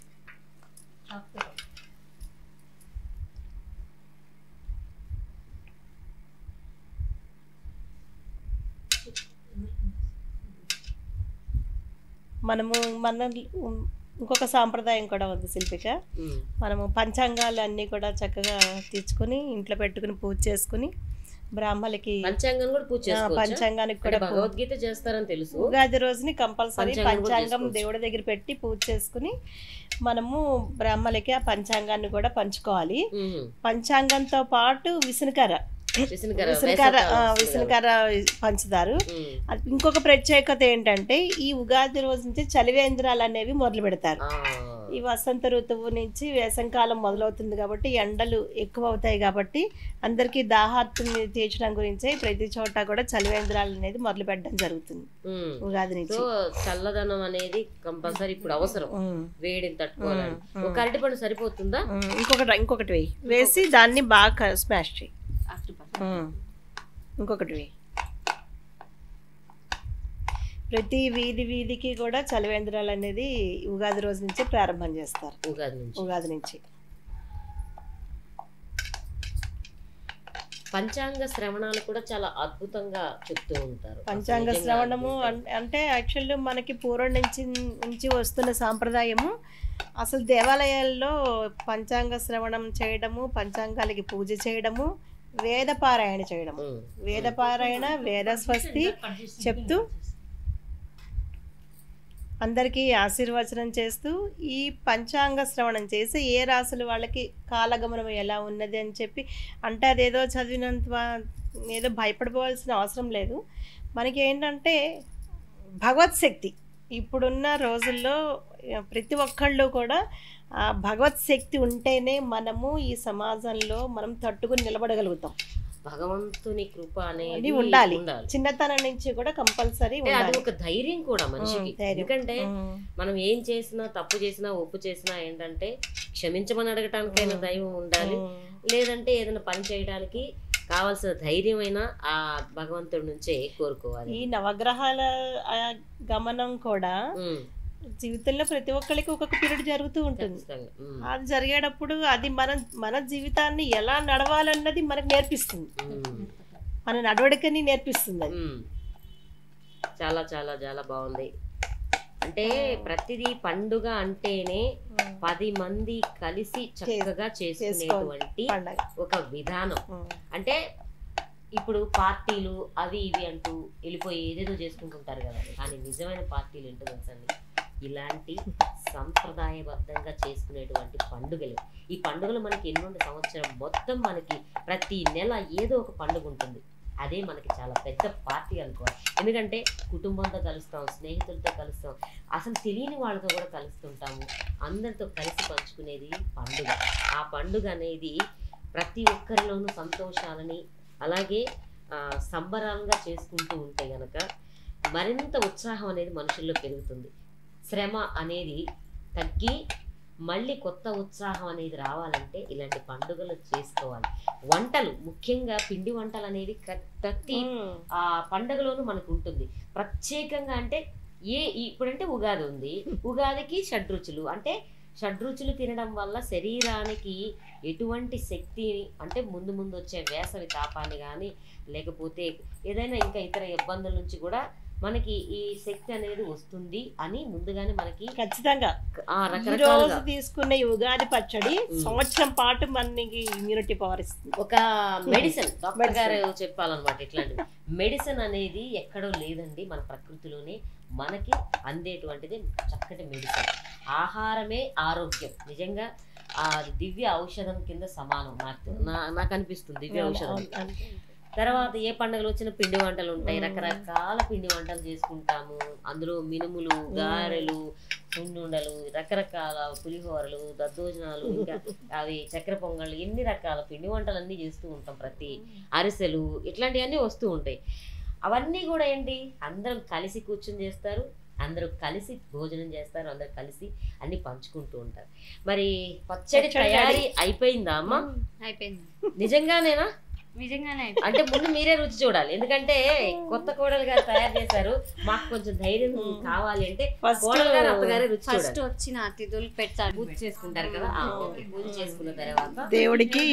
మనము మన ఇంకొక సాంప్రదాయం కూడా ఉంది శిల్పిక ఉమ్. మనము పంచాంగాలు అన్నీ కూడా చక్కగా తెచ్చుకొని ఇంట్లో పెట్టుకుని పూజ చేసుకుని బ్రాహ్మలకి పంచాంగం కూడా పూజ ఆ, చేసుకోవచ్చా పంచాంగానికి అంటే కూడా పూ- భగవద్గీత చేస్తారని తెలుసు ఉగాది రోజుని కంపల్సరీ పంచాంగం కూడా పంచాంగం చేసుకోవచ్చు. దేవుడి దగ్గర పెట్టి పూజ చేసుకుని మనము బ్రాహ్మలకి ఆ పంచాంగాన్ని కూడా పంచుకోవాలి ఉమ్. పంచాంగంతో పాటు విసునకర విసనకర విసునకర ఆ, వేసవికాలం వస్తుంది విసునకర పంచుతారు కదా. ఉమ్. అది ఇంకొక ప్రత్యేకత ఏంటంటే ఈ ఉగాది రోజు నుంచి చలివేంద్రాలు అనేవి మొదలు పెడతారు ఆ. ఈ వసంత ఋతువు నుంచి వేసంకాలం మొదలవుతుంది కాబట్టి ఎండలు ఎక్కువ అవుతాయి కాబట్టి అందరికీ దాహార్తిని తీర్చడం గురించే ప్రతి చోట కూడా చలివేంద్రాలు అనేది మొదలు పెట్టడం జరుగుతుంది ఉమ్. ఉగాది నుంచి సో చల్లదనం అనేది కంపల్సరీ ఇప్పుడు అవసరం ఉమ్, వేడిని తట్టుకోవాలని ఉమ్. ఒక అరటిపండు సరిపోతుందా ఉమ్, ఇంకొకటి ఇంకొకటి వేయి వేసి దాన్ని బాగా స్మాష్ చేయి ఉమ్, ఇంకొకటి వేయి ప్రతి వీధి వీధికి కూడా చలివేంద్రాలు అనేది ఉగాది రోజు నుంచి ప్రారంభం చేస్తారు ఉగాది నుంచి ఉగాది నుంచి పంచాంగ శ్రవణాలు కూడా చాలా అద్భుతంగా చెప్తూ ఉంటారు పంచాంగ అసలు నిజంగా శ్రవణము అద్భుతం. అన్- అంటే యాక్చువల్లీ మనకి పూర్వం నుంచి నుంచి వస్తున్న సాంప్రదాయము అసలు దేవాలయాల్లో పంచాంగ శ్రవణం చేయడము పంచాంగాలకి పూజ చేయడము వేద పారాయణ చేయడము ఉమ్. వేద పారాయణ వేద స్వస్తి చెప్తూ అందరికీ ఆశీర్వచనం చేస్తూ ఈ పంచాంగ శ్రవణం చేసి ఏ రాసులు వాళ్ళకి కాలగమనం ఎలా ఉన్నది అని చెప్పి అంటే అదేదో చదివినంత ఏదో భయపడిపోవాల్సిన అవసరం లేదు మనకి ఏంటంటే భగవత్ శక్తి ఇప్పుడున్న రోజుల్లో ఆ, ప్రతి ఒక్కళ్ళు కూడా ఆ భగవత్ శక్తి ఉంటేనే మనము ఈ సమాజంలో మనం తట్టుకుని నిలబడగలుగుతాం భగవంతుని కృప అది అనేది ఉండాలి ఉండాలి చిన్నతనం నుంచి కూడా కంపల్సరీ అంటే అది ఉండాలి ఒక ధైర్యం కూడా మనిషికి ఉమ్, ధైర్యం. ఎందుకంటే ఉమ్, మనం ఏం చేసినా తప్పు చేసినా ఒప్పు చేసినా ఏంటంటే క్షమించమని అడగటానికైనా దైవం ఉండాలి ఉమ్. లేదంటే ఏదైనా పని చేయడానికి కావాల్సిన ధైర్యమైన ఆ భగవంతుడి నుంచే కోరుకోవాలి ఈ నవగ్రహాల ఆ గమనం కూడా ఉమ్, జీవితంలో ప్రతి ఒక్కరికి ఒక్కొక్క పీరియడ్ జరుగుతూ ఉంటుంది ఖచ్చితంగా. ఉమ్, అది జరిగేటప్పుడు అది మన మన జీవితాన్ని ఎలా నడవాలన్నది మనకు నేర్పిస్తుంది ఉమ్, మన నడవడికని నేర్పిస్తుంది అది ఉమ్. చాలా చాలా చాలా బాగుంది అంటే ప్రతిదీ పండుగ అంటేనే పది మంది కలిసి చక్కగా చేసుకునేటువంటి పండగ ఒక విధానం ఉమ్. అంటే ఇప్పుడు పార్టీలు అవి ఇవి అంటూ వెళ్ళిపోయి ఏదేదో చేసుకుంటుంటారు కదా కానీ నిజమైన పార్టీలు ఏంటో తెలుసండి ఇలాంటి సంప్రదాయబద్ధంగా చేసుకునేటువంటి పండుగలు ఈ పండుగలు మనకి ఎన్నుండి సంవత్సరం మొత్తం మనకి ప్రతి నెల ఏదో ఒక పండుగ ఉంటుంది అదే మనకి చాలా పెద్ద పార్టీ అనుకోవాలి ఎందుకంటే కుటుంబంతో కలుస్తాం స్నేహితులతో కలుస్తాం అసలు తెలియని వాళ్ళతో కూడా కలుస్తుంటాము అందరితో కలిసి పంచుకునేది పండుగ ఆ పండుగ అనేది ప్రతి ఒక్కరిలోనూ సంతోషాలని అలాగే ఆ, సంబరాలుగా చేసుకుంటూ ఉంటే గనక మరింత ఉత్సాహం అనేది మనుషుల్లో పెరుగుతుంది శ్రమ అనేది తగ్గి మళ్ళీ కొత్త ఉత్సాహం అనేది రావాలంటే ఇలాంటి పండుగలు చేసుకోవాలి వంటలు ముఖ్యంగా పిండి వంటలు అనేది ప్ర- ప్రతి ఉమ్. ఆ పండగలోనూ మనకు ఉంటుంది ప్రత్యేకంగా అంటే ఏ ఇప్పుడంటే ఉగాది ఉంది ఉగాదికి షడ్రుచులు అంటే షడ్రుచులు తినడం వల్ల శరీరానికి ఎటువంటి శక్తి అంటే ముందు ముందు వచ్చే వేసవి తాపాన్ని కానీ లేకపోతే ఏదైనా ఇంకా ఇతర ఇబ్బందుల నుంచి కూడా మనకి ఈ శక్తి అనేది వస్తుంది అని ముందుగానే మనకి ఖచ్చితంగా ఆ ఈ రోజు రకరకాలుగా తీసుకునే ఈ ఉగాది పచ్చడి ఉమ్. సంవత్సరం పాటు మనకి ఇమ్యూనిటీ పవర్ ఇస్తుంది ఒక మెడిసిన్ డాక్టర్ గారు చెప్పాలన్నమాట ఇట్లాంటివి మెడిసిన్ అనేది ఎక్కడో లేదండి మన ప్రకృతిలోనే మనకి అందేటువంటిది చక్కటి మెడిసిన్ ఆహారమే ఆరోగ్యం నిజంగా ఆ దివ్య ఔషధం కింద సమానం నాకు నా- నాకు అనిపిస్తుంది దివ్య ఔషధం అవును, అంతే. తర్వాత ఏ పండుగలు వచ్చిన పిండి వంటలు ఉంటాయి మ్మ్. రకరకాల పిండి వంటలు చేసుకుంటాము అందులో మినుములు గారెలు సున్నుండలు రకరకాల పులిహోరలు దద్దోజనాలు ఇంకా అవి చక్కెర పొంగళ్ళు ఎన్ని రకాల పిండి వంటలు అన్నీ చేస్తూ ఉంటాం ప్రతి అరిసెలు ఇట్లాంటివన్నీ వస్తూ ఉంటాయి అవన్నీ కూడా ఏంటి అందరం కలిసి కూర్చుని చేస్తారు అందరూ కలిసి భోజనం చేస్తారు అందరూ కలిసి అన్ని పంచుకుంటూ ఉంటారు మరి పచ్చడి పచ్చడి తయారీ అయిపోయిందా అమ్మ అయిపోయింది నిజంగానేనా నిజంగానే అంటే ముందు మీరే రుచి చూడాలి ఎందుకంటే కొత్త కోడలు గారు తయారు చేశారు మాకు కొంచెం ధైర్యం కావాలి అంటే First- కోడలు గారు అత్తగారే రుచి ఫస్ట్ చూడాలి వచ్చిన అతిథులు పెడతారు పూజ చేసుకుంటారు కదా ఆ, ఓకే. పూజ చేసుకున్న తర్వాత దేవుడికి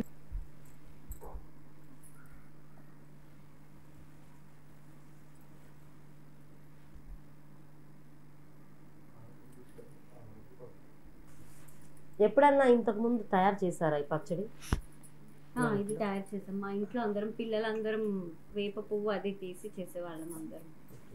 ఎప్పుడన్నా ఇంతకు ముందు తయారు చేశారా ఈ పచ్చడి ఆ, ఇది తయారు చేసాం మా ఇంట్లో అందరం పిల్లలందరం వేప పువ్వు అది తీసి చేసేవాళ్ళం అందరం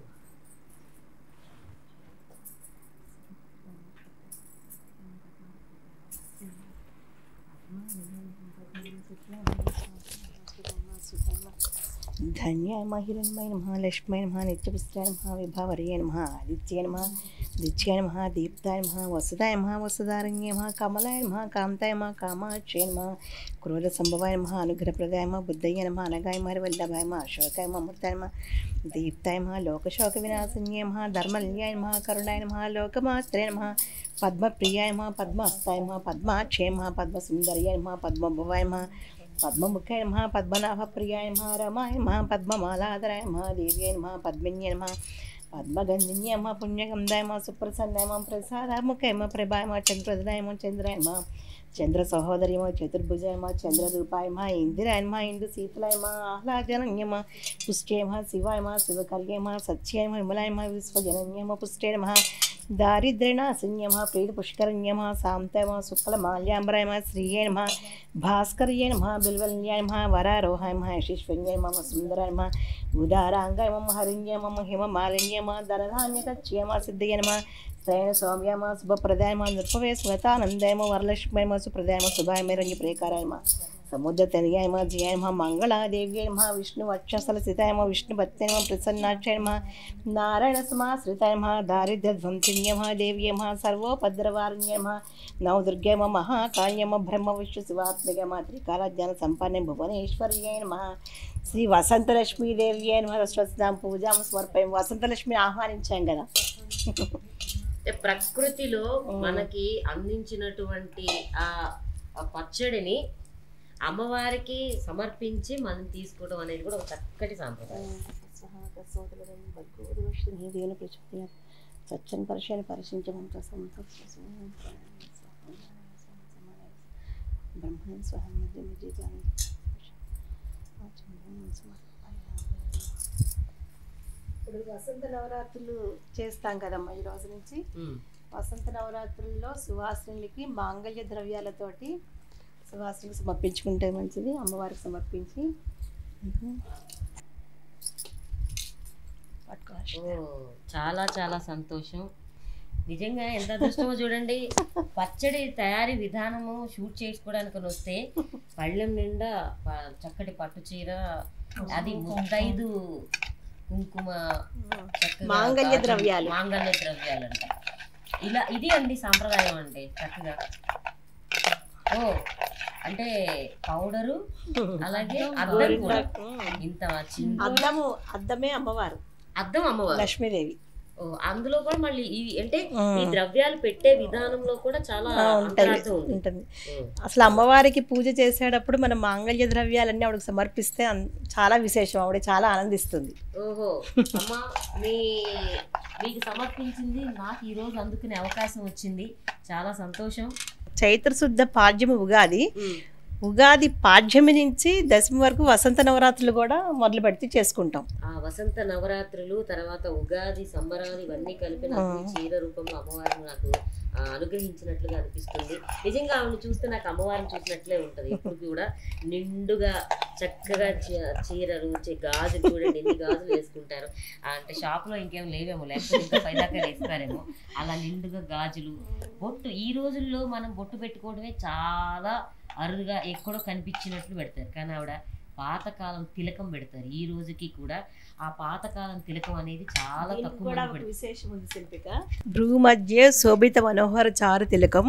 ధన్యాయ నమ హిరణ్మయ నమ లక్ష్మయ నమ నిత్యపుష్టాయ నమ విభావర్య నమ ఆదిత్య నమ దిత్యాయ నమ దీప్తాయ నమ వసుదాయ నమ వసుదారణ్య నమ కమలాయ నమ కాంతాయ నమ కామాక్షయ నమ క్రోధ సంభవాయ నమ అనుగ్రహప్రదాయ నమ బుద్ధయ్య నమ అనగాయ నమ వల్లభాయ నమ అశోకాయ నమ అమృతాయ నమ దీప్తాయ నమ లోకశోక వినాశన్య నమ ధర్మల్యాయ నమ కరుణాయ నమ లోకమాత్రే నమ పద్మప్రియాయ నమ పద్మహస్తాయ నమ పద్మాక్షయ నమ పద్మసుందర్యాయ నమ పద్మభవాయ నమ పద్మముఖాయ నమ పద్మనాభప్రియాయ నమ రమాయ నమ పద్మమాలాధరాయ నమ దేవ్యాయ నమ పద్మిన్య నమ పద్మగంధిన్య నమ పుణ్యగంధాయ నమ సుప్రసన్నాయ నమ ప్రసాదాముఖాయ నమ ప్రభాయ నమ చంద్రదనాయ నమ చంద్రాయ నమ చంద్ర సహోదరి నమ చతుర్భుజాయ నమ చంద్రరూపాయ నమ ఇందిరాయ నమ ఇందు శీతలాయ నమ ఆహ్లాదనన్య నమ పుష్ట్యాయ నమ శివాయ నమ శివకర్య నమ సత్యాయ నమ విమలాయ నమ విశ్వజనన్య నమ పుష్ట్యాయ నమ దారిద్ర్యనాశన్య నమ ప్రీతి పుష్కరణ్య నమ శాంతాయ నమ శుక్లమాల్యాంబరాయ నమ శ్రీయ నమ భాస్కర్య నమ బిల్వల్యాయ నమ వరారోహాయ నమ యశస్వర్యాయ నమ సుందరాయ నమ ఉదారాంగాయ నమ హరిణ్య నమ హిమమాలిన్య నమ ధనధాన్యకచ్య నమ సిద్ధయ నమ శ్రయణ సౌమ్య నమ శుభప్రదాయ నమ నృపవే స్వతానందాయ నమ వరలక్ష్మయ నమ సుప్రదాయ నమ శుభాయ మే రంగి ప్రేకారాయ నమ సముద్రతనయాయ నమ జయాయ నమ మంగళాదేవ్యాయ నమ విష్ణు వక్షస్థల స్థితాయ నమ విష్ణు భక్తి నమ ప్రసన్నాక్షయ నమ నారాయణ సమాశ్రితాయ నమ దారిద్ర్యధ్వంసిన్య నమ దేవ్య నమ సర్వోపద్రవారణ్య నమ నవదుర్గయ నమ మహాకాళ్య నమ బ్రహ్మ విష్ణు శివాత్మిక నమ త్రికాలజ్ఞాన సంపన్న భువనేశ్వర్యాయ నమ శ్రీ వసంతలక్ష్మీదేవ్యాయ నమ స్వస్నాం పూజాం సమర్పయం వసంతలక్ష్మిని ఆహ్వానించాం కదా అంటే ప్రకృతిలో మనకి అందించినటువంటి ఆ ఆ పచ్చడిని అమ్మవారికి సమర్పించి మనం తీసుకోవడం అనేది కూడా ఒక చక్కటి సాంప్రదాయం సత్యం పరిశీలన పరిశీలించమంత బ్రహ్మ స్వహం ఇప్పుడు వసంత నవరాత్రులు చేస్తాం కదమ్మా ఈ రోజు నుంచి ఉమ్. వసంత నవరాత్రుల్లో సువాసినులకి మాంగళ్య ద్రవ్యాలతోటి సువాసినికి సమర్పించుకుంటే మంచిది అమ్మవారికి సమర్పించి పట్టుకోవాలి ఓ చాలా చాలా సంతోషం నిజంగా ఎంత అదృష్టమో చూడండి పచ్చడి తయారీ విధానము షూట్ చేసుకోవడానికి అని వస్తే పళ్ళెం నిండా ప- చక్కటి పట్టు చీర అది ముద్దైదు కుంకుమ చక్కగా మాంగళ్య గాజులు, ద్రవ్యాలు. మాంగళ్య ద్రవ్యాలు అంట ఇలా ఇది అండి సాంప్రదాయం అంటే చక్కగా ఓ అంటే పౌడరు అలాగే అద్దం కూడా ఇంత చిన్న అద్దము అద్దమే అమ్మవారు అద్దం అమ్మవారు లక్ష్మీదేవి ఓ, అందులో కూడా మళ్ళీ ఈ అంటే ఈ ద్రవ్యాలు పెట్టే విధానంలో కూడా చాలా ఆ, ఉంటాయి అంతరార్థం ఉంది ఉంటుంది ఓ, అసలు అమ్మవారికి పూజ చేసేటప్పుడు మనం మాంగళ్య ద్రవ్యాలన్నీ ఆవిడకి సమర్పిస్తే అన్- చాలా విశేషం ఆవిడ చాలా ఆనందిస్తుంది ఓహో అమ్మా మీ మీకు సమర్పించింది నాకు ఈ రోజు అందుకునే అవకాశం వచ్చింది చాలా సంతోషం చైత్ర శుద్ధ పాడ్యమి ఉగాది ఉమ్, ఉగాది పాడ్యమి నుంచి దశమి వరకు వసంత నవరాత్రులు కూడా మొదలు పెడితే చేసుకుంటాం ఆ వసంత నవరాత్రులు తర్వాత ఉగాది సంబరాలు ఇవన్నీ కలిపి నాకు ఈ చీర రూపంలో అమ్మవారిని నాకు ఆ, అనుగ్రహించినట్లుగా అనిపిస్తుంది నిజంగా ఆవిడని చూస్తే నాకు అమ్మవారిని చూసినట్లే ఉంటది ఎప్పుడు కూడా నిండుగా చక్కగా చీ- చీరలు చీ- గాజులు చూడండి ఎన్ని గాజులు వేసుకుంటారు ఆ, అంటే షాప్ లో ఇంకేం లేవేమో లేకపోతే ఇంకా పైదాకా వేస్తారేమో అలా నిండుగా గాజులు బొట్టు ఈ రోజుల్లో మనం బొట్టు పెట్టుకోవడమే చాలా అరుదుగా ఎక్కడో కనిపించినట్లు పెడతారు కానీ ఆవిడ పాతకాలం తిలకం పెడతారు ఈ రోజుకి కూడా ఆ పాతకాలం తిలకం అనేది చాలా తక్కువ మంది పెడతారు విశేషం ఉంది శిల్పిక భ్రూమధ్య శోభిత మనోహర చారు తిలకం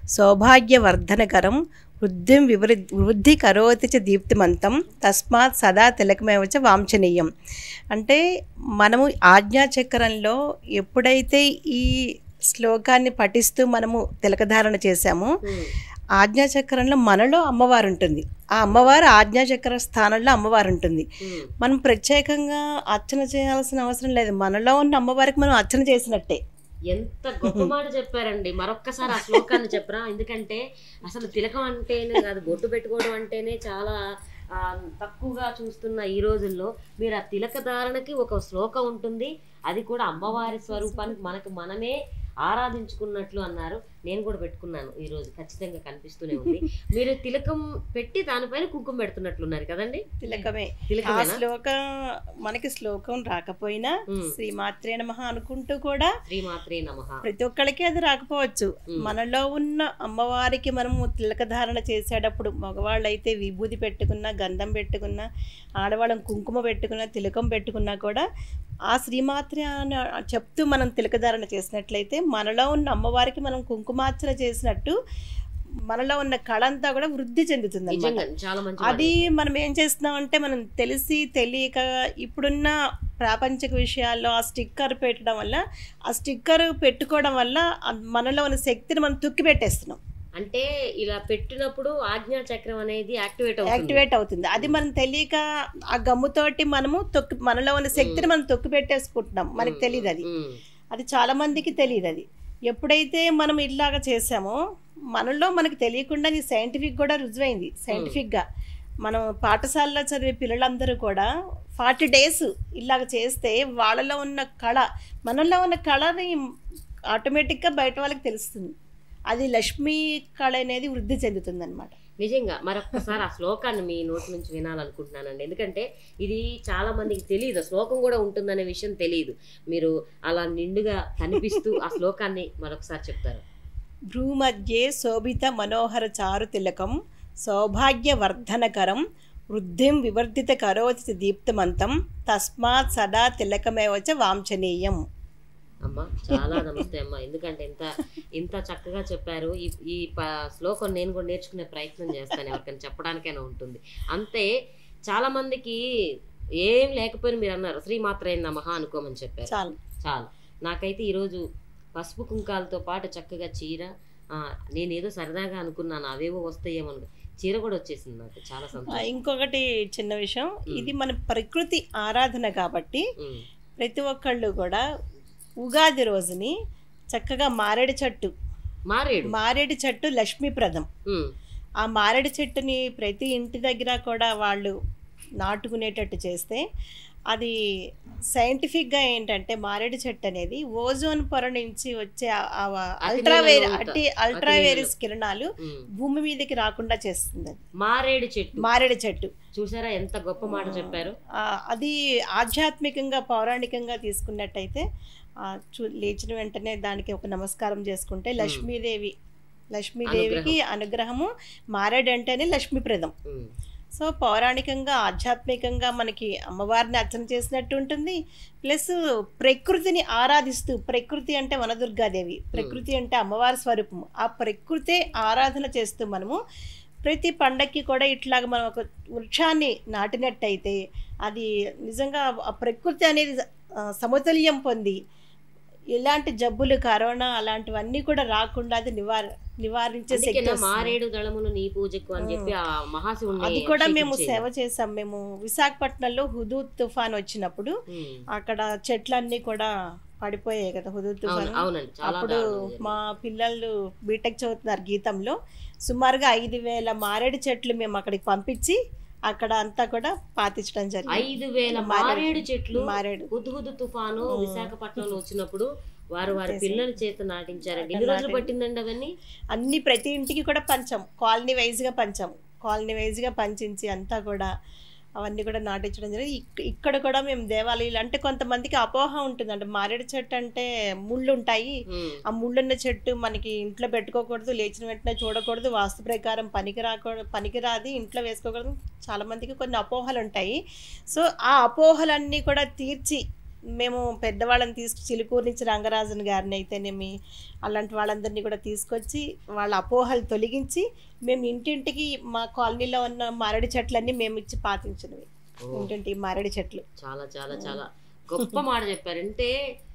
సౌభాగ్యవర్ధనకరం వృద్ధిం వివృ వృద్ధి కరోతి చ దీప్తిమంతం తస్మాత్ సదా తిలకమేవ చ వాంఛనీయం అంటే మనము ఆజ్ఞాచక్రంలో ఎప్పుడైతే ఈ శ్లోకాన్ని పఠిస్తూ మనము తిలకధారణ చేశామో ఉమ్. ఆజ్ఞాచక్రంలో మనలో అమ్మవారు ఉంటుంది ఆ అమ్మవారు ఆజ్ఞాచక్ర స్థానంలో అమ్మవారు ఉంటుంది ఉమ్. మనం ప్రత్యేకంగా అర్చన చేయాల్సిన అవసరం లేదు మనలో ఉన్న అమ్మవారికి మనం అర్చన చేసినట్టే ఎంత గొప్ప మాట చెప్పారండి మరొక్కసారి ఆ శ్లోకాన్ని చెప్పరా ఎందుకంటే అసలు తిలకం అంటేనే కాదు బొట్టు పెట్టుకోవడం అంటేనే చాలా ఆ, తక్కువగా చూస్తున్న ఈ రోజుల్లో మీరు ఆ తిలక ధారణకి ఒక శ్లోకం ఉంటుంది అది కూడా అమ్మవారి స్వరూపానికి మనకు మనమే ఆరాధించుకున్నట్లు అన్నారు నేను కూడా పెట్టుకున్నాను ఈ రోజు ఖచ్చితంగా కనిపిస్తూనే ఉంది మీరు తిలకం పెట్టి దానిపైన కుంకుమ పెడుతున్నట్లున్నారు కదండి తిలకమే ఆ తిలకమేనా శ్లోకం మనకి శ్లోకం రాకపోయినా ఉమ్. శ్రీమాత్రే నమః అనుకుంటూ కూడా శ్రీమాత్రే నమః ప్రతి ఒక్కరికి అది రాకపోవచ్చు ఉమ్. మనలో ఉన్న అమ్మవారికి మనము తిలక ధారణ చేసేటప్పుడు మగవాళ్ళు అయితే విభూది పెట్టుకున్నా గంధం పెట్టుకున్నా ఆడవాళ్ళం కుంకుమ పెట్టుకున్నా తిలకం పెట్టుకున్నా కూడా ఆ శ్రీమాత్రే అని చెప్తూ మనం తిలక ధారణ చేసినట్లయితే మనలో ఉన్న అమ్మవారికి మనం కుంకుమార్చన చేసినట్టు మనలో ఉన్న కళ అంతా కూడా వృద్ధి చెందుతుంది నిజంగా చాలా మంచి మాట అది మనం ఏం చేస్తున్నాం అంటే మనం తెలిసి తెలియక ఇప్పుడున్న ప్రాపంచిక విషయాల్లో ఆ స్టిక్కర్ పెట్టడం వల్ల ఆ స్టిక్కర్ పెట్టుకోవడం వల్ల ఆ మనలో ఉన్న శక్తిని మనం తొక్కి పెట్టేస్తున్నాం అంటే ఇలా పెట్టినప్పుడు ఆజ్ఞా చక్రం అనేది యాక్టివేట్ అవుతుంది యాక్టివేట్ అవుతుంది అది మనం తెలియక ఆ గమ్ముతోటి మనము తొక్కి మనలో ఉన్న శక్తిని మనం తొక్కి పెట్టేసుకుంటున్నాం మనకి తెలియదు అది ఉమ్, అది చాలా మందికి తెలియదు అది ఎప్పుడైతే మనం ఇలాగ చేసామో మనలో మనకు తెలియకుండా ఇది సైంటిఫిక్ కూడా రుజువైంది సైంటిఫిక్గా మనం పాఠశాలలో చదివే పిల్లలందరూ కూడా ఫార్టీ డేస్ ఇలాగ చేస్తే వాళ్ళలో ఉన్న కళ మనలో ఉన్న కళని ఆటోమేటిక్గా బయట వాళ్ళకి తెలుస్తుంది అది లక్ష్మీ కళ అనేది వృద్ధి చెందుతుంది అనమాట నిజంగా మరొక్కసారి ఆ శ్లోకాన్ని మీ నోటి నుంచి వినాలనుకుంటున్నానండి ఎందుకంటే ఇది చాలా మందికి తెలియదు ఆ శ్లోకం కూడా ఉంటుందనే విషయం తెలియదు మీరు అలా నిండుగా కనిపిస్తూ ఆ శ్లోకాన్ని మరొకసారి చెప్తారు భ్రూమధ్యే శోభిత మనోహర చారు తిలకం సౌభాగ్యవర్ధనకరం వృద్ధిం వివర్ధిత కరోతి దీప్తమంతం తస్మాత్ సదా తిలకమేవచ వాంఛనీయం అమ్మ చాలా నమస్తే అమ్మ ఎందుకంటే ఇంత ఇంత చక్కగా చెప్పారు ఈ ఈ ప- శ్లోకం నేను కూడా నేర్చుకునే ప్రయత్నం చేస్తాను ఎవరికైనా చెప్పడానికైనా ఉంటుంది అంతే చాలా మందికి ఏం లేకపోయినా మీరు అన్నారు శ్రీమాత్రే నమః అనుకోమని చెప్పారు చాలు చాలు నాకైతే ఈరోజు పసుపు కుంకాలతో పాటు చక్కగా చీర ఆ, నేనేదో సరదాగా అనుకున్నాను అవేవో వస్తాయేమో అనుకో చీర కూడా వచ్చేసింది నాకు చాలా ఆ, సంతోషం ఇంకొకటి చిన్న విషయం ఇది మన ప్రకృతి ఆరాధన కాబట్టి ఉమ్, ప్రతి ఒక్కళ్ళు కూడా ఉగాది రోజుని చక్కగా మారేడు చెట్టు మారేడు మారేడు చెట్టు లక్ష్మీప్రదం ఉమ్, ఆ మారేడు చెట్టుని ప్రతి ఇంటి దగ్గర కూడా వాళ్ళు నాటుకునేటట్టు చేస్తే అది సైంటిఫిక్గా ఏంటంటే మారేడు చెట్టు అనేది ఓజోన్ పొర నుంచి వచ్చే అల్ట్రావేర్ నీళ్ళలో అట్టి ఉంటా- అల్ట్రావేరియస్ కిరణాలు ఉమ్. భూమి మీదకి రాకుండా చేస్తుంది అది మారేడు చెట్టు మారేడు చెట్టు చూసారా ఎంత గొప్ప మాట చెప్పారు ఆ, అది ఆధ్యాత్మికంగా పౌరాణికంగా తీసుకున్నట్టయితే ఆ, చూ లేచిన వెంటనే దానికి ఒక నమస్కారం చేసుకుంటే లక్ష్మీదేవి లక్ష్మీదేవికి అనుగ్రహము మారేడు అంటేనే లక్ష్మీప్రదం ఉమ్, సో పౌరాణికంగా ఆధ్యాత్మికంగా మనకి అమ్మవారిని అర్చన చేసినట్టు ఉంటుంది ప్లస్ ప్రకృతిని ఆరాధిస్తూ ప్రకృతి అంటే వనదుర్గాదేవి ప్రకృతి అంటే అమ్మవారి స్వరూపము ఆ ప్రకృతే ఆరాధన చేస్తూ మనము ప్రతి పండక్కి కూడా ఇట్లాగ మనం ఒక వృక్షాన్ని నాటినట్టయితే అది నిజంగా ఆ ప్రకృతి అనేది ఆ, సమతుల్యం పొంది ఇలాంటి జబ్బులు కరోనా అలాంటివన్నీ కూడా రాకుండా అది నివార నివారించే శక్తి అందుకేనా వస్తుంది. మారేడు దళమును నీ పూజకు అని చెప్పి ఆ మహాశివుణ్ణి అది కూడా మేము అభిషేకించేది. సేవ చేసాం మేము విశాఖపట్నంలో హుదూ తుఫాన్ వచ్చినప్పుడు ఉమ్, అక్కడ చెట్లన్నీ కూడా పడిపోయాయి కదా హుదూ అవును తుఫాన్ అవునండి చాలా అప్పుడు దారుణంగా జరిగింది. మా పిల్లలు బీటెక్ చదువుతున్నారు గీతంలో సుమారుగా ఐదు వేల మారేడు చెట్లు మేము అక్కడికి పంపించి అక్కడ అంతా కూడా పాతించడం జరిగింది ఐదు వేల మారేడు- మారేడు చెట్లు మారేడు హుద్హుద్ తుఫాను ఉమ్. విశాఖపట్నంలో వచ్చినప్పుడు వారు వారి చేశారు. పిల్లల చేత నాటించారండి ఎన్ని అక్కడ రోజులు నాటి- పట్టిందండి అవన్నీ అన్ని ప్రతి ఇంటికి కూడా పంచాం కాలనీ వైజ్గా పంచాం కాలనీ వైజ్గా పంచించి అంతా కూడా అవన్నీ కూడా నాటించడం జరిగింది ఇక్- ఇక్కడ కూడా మేము దేవాలయాలు అంటే కొంతమందికి అపోహ ఉంటుంది అంటే మారేడు చెట్టు అంటే ముళ్ళు ఉంటాయి ఉమ్, ఆ ముళ్ళున్న చెట్టు మనకి ఇంట్లో పెట్టుకోకూడదు లేచిన వెంటనే చూడకూడదు వాస్తు ప్రకారం పనికి రాకూడదు పనికిరాది ఇంట్లో వేసుకోకూడదు చాలా మందికి కొన్ని అపోహలు ఉంటాయి సో ఆ అపోహలన్నీ కూడా తీర్చి మేము పెద్దవాళ్ళని తీసుకు చిలుకూరు నుంచి రంగరాజన్ గారిని అయితేనేమి అలాంటి వాళ్ళందరినీ కూడా తీసుకొచ్చి వాళ్ళ అపోహలు తొలగించి మేము ఇంటింటికి మా కాలనీలో ఉన్న మారేడు చెట్లన్నీ మేము ఇచ్చి పాతించినవి ఓ, ఇంటింటి మారేడు చెట్లు చాలా చాలా చాలా గొప్ప మాట చెప్పారు అంటే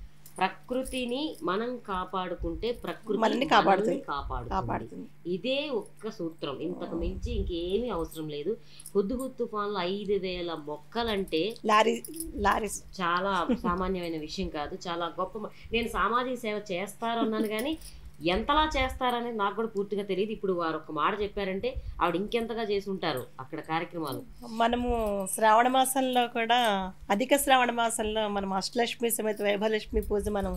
ప్రకృతిని మనం కాపాడుకుంటే ప్రకృతి మనల్ని కాపాడుతుంది. మనల్ని కాపాడుతుంది కాపాడుతుంది ఇదే ఒక్క సూత్రం ఇంతకు మించి ఇంకేమీ అవసరం లేదు హుద్దు తుఫాన్లో ఐదు వేల మొక్కలంటే లారీ లారీస్ చాలా సామాన్యమైన విషయం కాదు చాలా గొప్ప మ- నేను సామాజిక సేవ చేస్తారు అన్నాను కానీ ఎంతలా చేస్తారనేది నాకు కూడా పూర్తిగా తెలియదు ఇప్పుడు వారు ఒక మాట చెప్పారంటే ఆవిడ ఇంకెంతగా చేసి ఉంటారు అక్కడ కార్యక్రమాలు మనము శ్రావణ మాసంలో కూడా అధిక శ్రావణ మాసంలో మనం అష్టలక్ష్మి సమేత వైభవలక్ష్మి పూజ మనం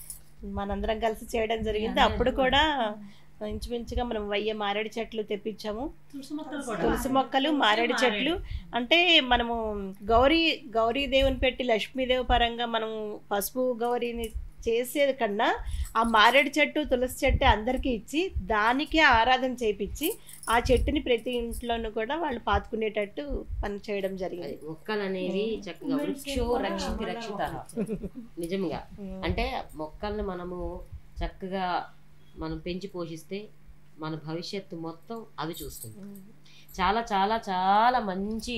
మనందరం కలిసి చేయడం జరిగింది అప్పుడు కూడా ఇంచుమించుగా మనం వయ్య మారేడు చెట్లు తెప్పించాము తులసి మొక్కలు మారేడు చెట్లు అంటే మనము గౌరీ గౌరీ దేవుని పెట్టి లక్ష్మీదేవి పరంగా మనం పసుపు గౌరీని చేసేది కన్నా ఆ మారేడు చెట్టు తులసి చెట్టు అందరికీ ఇచ్చి దానికే ఆరాధన చేపించి ఆ చెట్టుని ప్రతి ఇంట్లోనూ కూడా వాళ్ళు పాతుకునేటట్టు పని చేయడం జరిగింది అది మొక్కలు అనేవి చక్కగా వృక్షో రక్షితి రక్షిత నిజంగా అంటే మొక్కల్ని మనము చక్కగా మనం పెంచి పోషిస్తే మన భవిష్యత్తు మొత్తం అవి చూస్తుంది చాలా చాలా చాలా మంచి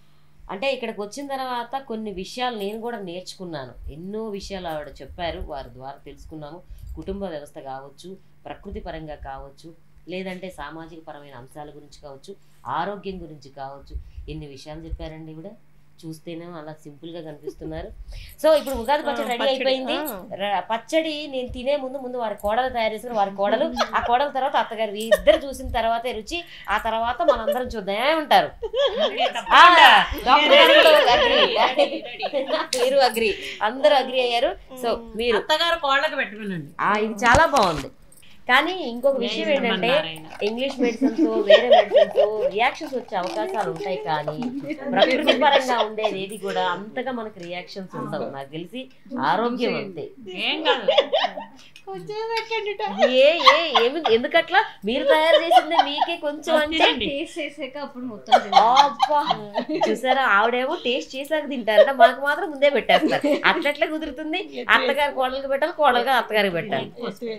అంటే ఇక్కడికి వచ్చిన తర్వాత కొన్ని విషయాలు నేను కూడా నేర్చుకున్నాను ఎన్నో విషయాలు ఆవిడ చెప్పారు వారి ద్వారా తెలుసుకున్నాము కుటుంబ వ్యవస్థ కావచ్చు ప్రకృతి పరంగా కావచ్చు లేదంటే సామాజిక పరమైన అంశాల గురించి కావచ్చు ఆరోగ్యం గురించి కావచ్చు ఎన్ని విషయాలు చెప్పారండి ఇవిడ చూస్తేనే అలా సింపుల్ గా కనిపిస్తున్నారు సో ఇప్పుడు ఉగాది పచ్చడి రెడీ పచ్చడి, అయిపోయింది ఆ. ర- పచ్చడి నేను తినే ముందు ముందు వారి కోడలు తయారు చేసిన వారి కోడలు ఆ కోడల తర్వాత అత్తగారు ఇద్దరు చూసిన తర్వాతే రుచి ఆ తర్వాత మనందరం చూద్దాం ఏమై ఉంటారు ఆ, డాక్టర్ గారు కూడా agree. మీరు అగ్రి అందరూ అగ్రి అయ్యారు సో మీరు అత్తగారు కోళ్ళకి పెట్టమనండి ఆ ఇది చాలా బాగుంది కానీ ఇంకొక విషయం ఏంటంటే రమ్మన్నారాయన. ఇంగ్లీష్ మెడిసిన్స్ వేరే మెడిసిన్స్ రియాక్షన్స్ వచ్చే అవకాశాలు ఉంటాయి కానీ ప్రకృతి పరంగా ఉండేది ఏది కూడా అంతగా మనకి రియాక్షన్స్ ఉండవు నాకు తెలిసి ఆరోగ్యం అంతే ఏం కాదు కొంచెం పెట్టండి ఏ ఏ ఏమి ఎందుకట్లా మీరు తయారు చేసిందే మీకే కొంచెం అంటే తినండి. టేస్ట్ చేసాక అప్పుడు మొత్తం తినాలి. అబ్బా చూసారా ఆవిడేమో టేస్ట్ చేసాక తింటారంట మాకు మాత్రం ముందే పెట్టేస్తారు అట్లట్లా కుదురుతుంది అత్తగారు కోడలికి పెట్టాలి కోడలుగా అత్తగారికి పెట్టాలి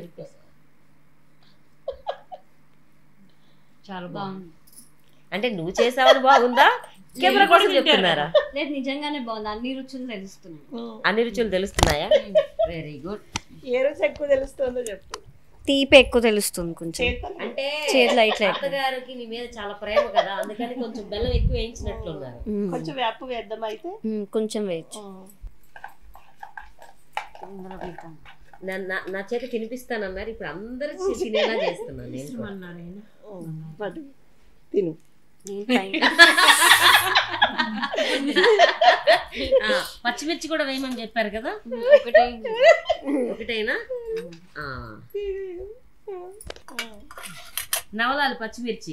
చాలా బాగుంది బాగుంది అంటే నువ్వు చేసావని బాగుందా కెమెరా కోసం చెప్తున్నారా లేదు నిజంగానే బాగుంది అన్ని రుచులు తెలుస్తున్నాయి అన్ని రుచులు తెలుస్తున్నాయా వెరీ గుడ్ ఏ రోజు ఎక్కువ తెలుస్తుందో చెప్పు తీపి ఎక్కువ తెలుస్తుంది కొంచెం చేస్తాను అంటే చేతిలో ఇట్లా ఎక్కువ. అత్తగారికి నీ మీద చాలా ప్రేమ కదా అందుకని కొంచెం బెల్లం ఎక్కువ వేయించినట్లున్నారు మ్మ్. కొంచెం వేప వేద్దాం అయితే మ్మ్, కొంచెం వేయచ్చు నా- నా- నా చేత తినిపిస్తానన్నారు ఇప్పుడు అందరు తినేలా చేస్తున్నాను నేను కూడా. అన్నారాయన. పట్టు. తిను ఆ, పచ్చిమిర్చి కూడా వేయమని చెప్పారు కదా ఒకటే ఒకటేనా ఆ, నవలాలి పచ్చిమిర్చి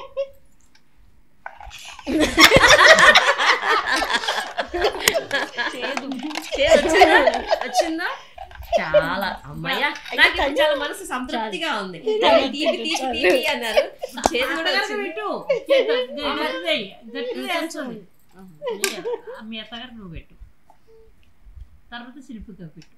చేదు వచ్చిందా? వచ్చిందా చాలా అమ్మయ్య నాకు ఇప్పుడు చాలా మనసు సంతృప్తిగా ఉంది తీపి తీపి తీపి అన్నారు చేదు కూడా వచ్చింది. పెట్టు గట్టిగా వేయి. గట్టిగా వేస్తుంది. మీ అత్తగారు నువ్వు పెట్టు తర్వాత శిల్పిగా పెట్టు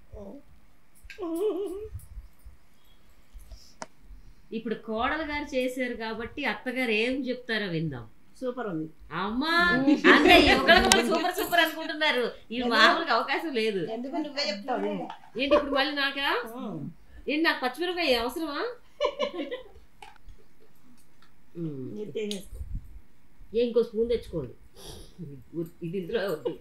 ఇప్పుడు కోడలు గారు చేశారు కాబట్టి అత్తగారు ఏం చెప్తారో విందాం సూపర్ ఉంది అమ్మా అంటే ఒకరికి సూపర్ సూపర్ అనుకుంటున్నారు ఇది మామూలుగా అవకాశం లేదు ఎందుకు నువ్వే చెప్తావు ఏంటి ఇప్పుడు మళ్ళీ నాకా ఏంటి నాకు పచ్చిమిరపకాయ అవసరమా ఉమ్. ఏ ఇంకో స్పూన్ తెచ్చుకోండి ఇది ఇందులో వద్దు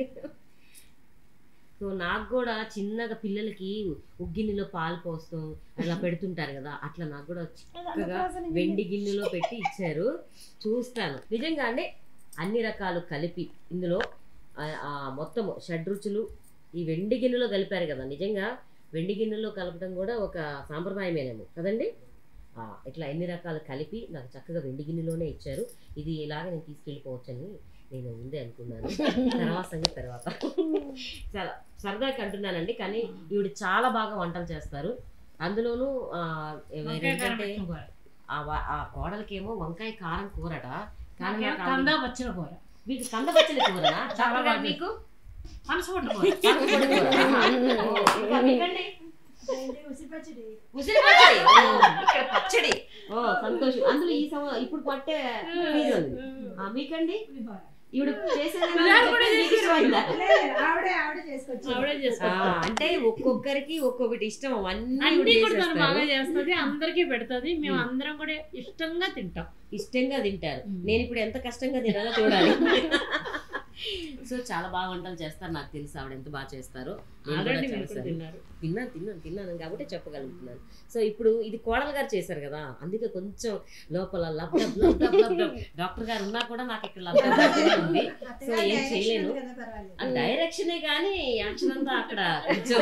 సో నాకు కూడా చిన్నగా పిల్లలకి ఉగ్గిన్నెలో పాలు పోస్తాం అలా పెడుతుంటారు కదా అట్లా నాకు కూడా చక్కగా వెండి గిన్నెలో పెట్టి ఇచ్చారు చూస్తాను నిజంగా అంటే అన్ని రకాలు కలిపి ఇందులో ఆ- ఆ మొత్తము షడ్రుచులు ఈ వెండి గిన్నెలో కలిపారు కదా నిజంగా వెండి గిన్నెలో కలపడం కూడా ఒక సాంప్రదాయమేనేమో కదండి ఆ, ఇట్లా ఎన్ని రకాలు కలిపి నాకు చక్కగా వెండి గిన్నెలోనే ఇచ్చారు ఇది ఇలాగ నేను తీసుకెళ్ళిపోవచ్చని నేను ముందే అనుకున్నాను తర్వాత సంగతి తర్వాత చాలా సరదాగా అంటున్నానండి కానీ ఈవిడ చాలా బాగా వంటలు చేస్తారు అందులోనూ ఆ, వంకాయ కారం ఏంటంటే పెట్టిన కూర. ఆ వ- ఆ కోడలకేమో వంకాయ కారం కూరట కానీ నాకేమో నాకు కంద ఆవిడ- వచ్చిన కూర మీకు కంద పచ్చడి కూరనా చాలా చాలా బాగా మీకు మనసుకుంటు కూర పనసపొడి కూర. ఆహా. ఓ, ఇంకా మీకండి? ఉసిరి పచ్చడి ఓ, ఇక్కడ పచ్చడి ఓ సంతోషం అందులో ఈ సంవ ఇప్పుడు పట్టే ఫీజు ఉంది ఆ, మీకండి ఈవిడ చేసేది పులిహోర కూడా మీకు ఇష్టమైందా? ఆవిడే ఆ, చేసుకుంటాం అంటే ఒక్కొక్కరికి ఒక్కొక్కటి ఇష్టం అవన్నీ అన్ని ఈవిడ కూడా తను చేసేస్తారు. బాగా చేస్తుంది అందరికీ పెడుతుంది మేము అందరం కూడా ఇష్టంగా తింటాం ఇష్టంగా తింటారు మ్మ్. నేను ఇప్పుడు ఎంత కష్టంగా తినాలో చూడాలి సో చాలా బాగా వంటలు చేస్తారు నాకు తెలుసు ఆవిడ ఎంత బాగా చేస్తారో నేను కూడా ఆల్రెడీ మీరు కూడా చేస్తాను. తిన్నారు తిన్నాను తిన్నాను తిన్నాను కాబట్టి చెప్పగలుగుతున్నాను సో ఇప్పుడు ఇది కోడలు గారు చేశారు కదా అందుకే కొంచెం లోపల లబ్ లబ్ లబ్ లబ్ లబ్ లబ్. డాక్టర్ గారు ఉన్నా కూడా నాకు ఇక్కడ లబ్ లబ్ లబ్ లబ్ ఉంది సో ఏం చేయలేను ఆ డైరెక్షనే కానీ యాక్షన్ అంతా అక్కడ కొంచెం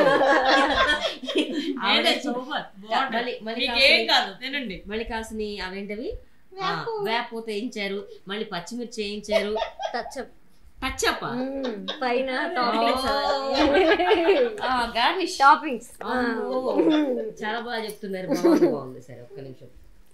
ఆవిడే సూపర్ మళ్ళీ మళ్ళీ మీకేం కావాల్సిన- కాదు తినండి మళ్ళీ కాసిన అవేంటవి ఆ, వేపూత వేయించారు మళ్ళీ పచ్చిమిర్చి వేయించారు టచ్అప్ టచ్అప్ పైన టాపింగ్స్ గార్నిష్ టాపింగ్స్ చాలా బాగా చెప్తున్నారు బాగుంది బాగుంది సరే ఒక్క నిమిషం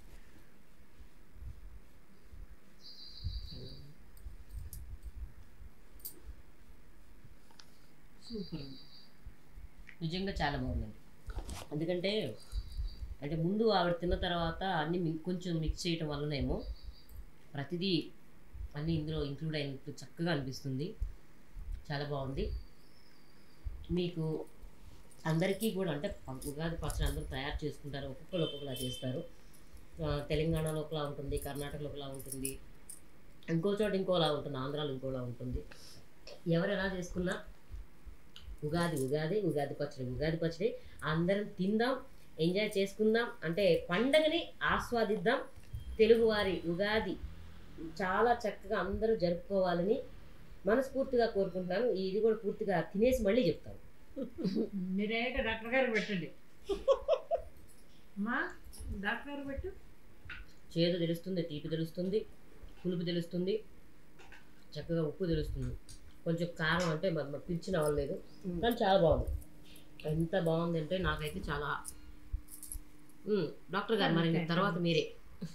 సూపర్ నిజంగా చాలా బాగుందండి ఎందుకంటే అంటే ముందు ఆవిడ తిన్న తర్వాత అన్ని మి- కొంచెం మిక్స్ చేయటం వల్లనేమో ప్రతిదీ అన్నీ ఇందులో ఇంక్లూడ్ అయినట్టు చక్కగా అనిపిస్తుంది చాలా బాగుంది మీకు అందరికీ కూడా అంటే ప- ఉగాది పచ్చడి అందరూ తయారు చేసుకుంటారు ఒక్కొక్కరు ఒక్కొక్కలా చేస్తారు ఆ, తెలంగాణలో ఒకలా ఉంటుంది కర్ణాటకలో ఒకలా ఉంటుంది ఇంకో చోట ఇంకోలా ఉంటుంది ఆంధ్రాలో ఇంకోలా ఉంటుంది ఎవరు ఎలా చేసుకున్నా ఉగాది ఉగాది ఉగాది పచ్చడి ఉగాది పచ్చడి అందరం తిందాం ఎంజాయ్ చేసుకుందాం అంటే పండగని ఆస్వాదిద్దాం తెలుగువారి ఉగాది చాలా చక్కగా అందరూ జరుపుకోవాలని మనస్ఫూర్తిగా కోరుకుంటున్నాను ఇది కూడా పూర్తిగా తినేసి మళ్ళీ చెప్తాను మీరే డాక్టర్ గారు పెట్టండి అమ్మా డాక్టర్ గారు పెట్టు చేదు తెలుస్తుంది తీపి తెలుస్తుంది పులుపు తెలుస్తుంది చక్కగా ఉప్పు తెలుస్తుంది కొంచెం కారం అంటే మరి మరి పిలిచిన అవ్వలేదు కానీ చాలా బాగుంది ఎంత బాగుంది అంటే నాకైతే చాలా మ్మ్. డాక్టర్ గారు మరి తర్వాత మీరే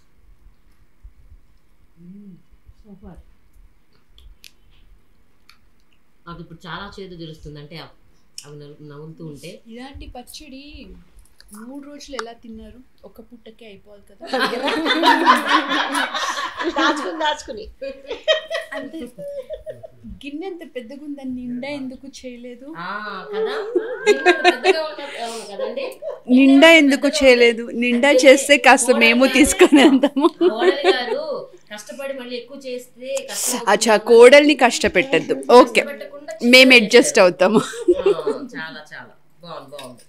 సూపర్ నాకు ఇప్పుడు చాలా చేదు తెలుస్తుంది అంటే అవ్- అవి నవ్వు- నవ్వుతూ ఉంటే ఇలాంటి పచ్చడి మూడు రోజులు ఎలా తిన్నారు ఒక పుట్టకే అయిపోవాలి కదా దాచుకుని దాచుకుని అంటే గిన్నె అంత పెద్దగా ఉందని నిండా ఎందుకు చేయలేదు ఆ, కదా గిన్నె పెద్దగా ఉన్న- అవును కదండి నిండా ఎందుకు చేయలేదు నిండా చేస్తే కాస్త మేము తీసుకొని వెళ్తాము కోడలి గారు కష్టపడి మళ్ళీ ఎక్కువ చేస్తే కష్టం అచ్చా కోడల్ని కష్టపెట్టద్దు ఓకే పెట్టకుండా మేము అడ్జస్ట్ అవుతాము ఆ, చాలా చాలా బాగుంది బాగుంది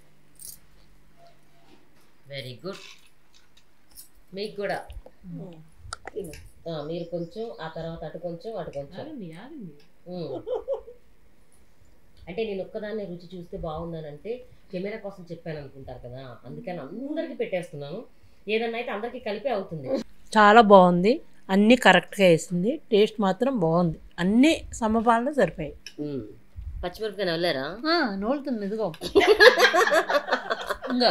వెరీ గుడ్ మీకు కూడా ఆ, మీరు కొంచెం ఆ తర్వాత అటు కొంచెం అటు కొంచెం ఆగండి ఆగండి ఉమ్. అంటే నేను ఒక్కదాన్ని రుచి చూస్తే బాగుందని అంటే కెమెరా కోసం చెప్పాను అనుకుంటారు కదా అందుకని అందరికి పెట్టేస్తున్నాను ఏదన్నా అయితే అందరికి కలిపే అవుతుంది చాలా బాగుంది అన్నీ కరెక్ట్గా వేసింది టేస్ట్ మాత్రం బాగుంది అన్నీ సమపాలన సరిపోయాయి ఉమ్. పచ్చిమిరపకాయ వెళ్ళారా నోలుతుంది ఇదిగో ఇంకా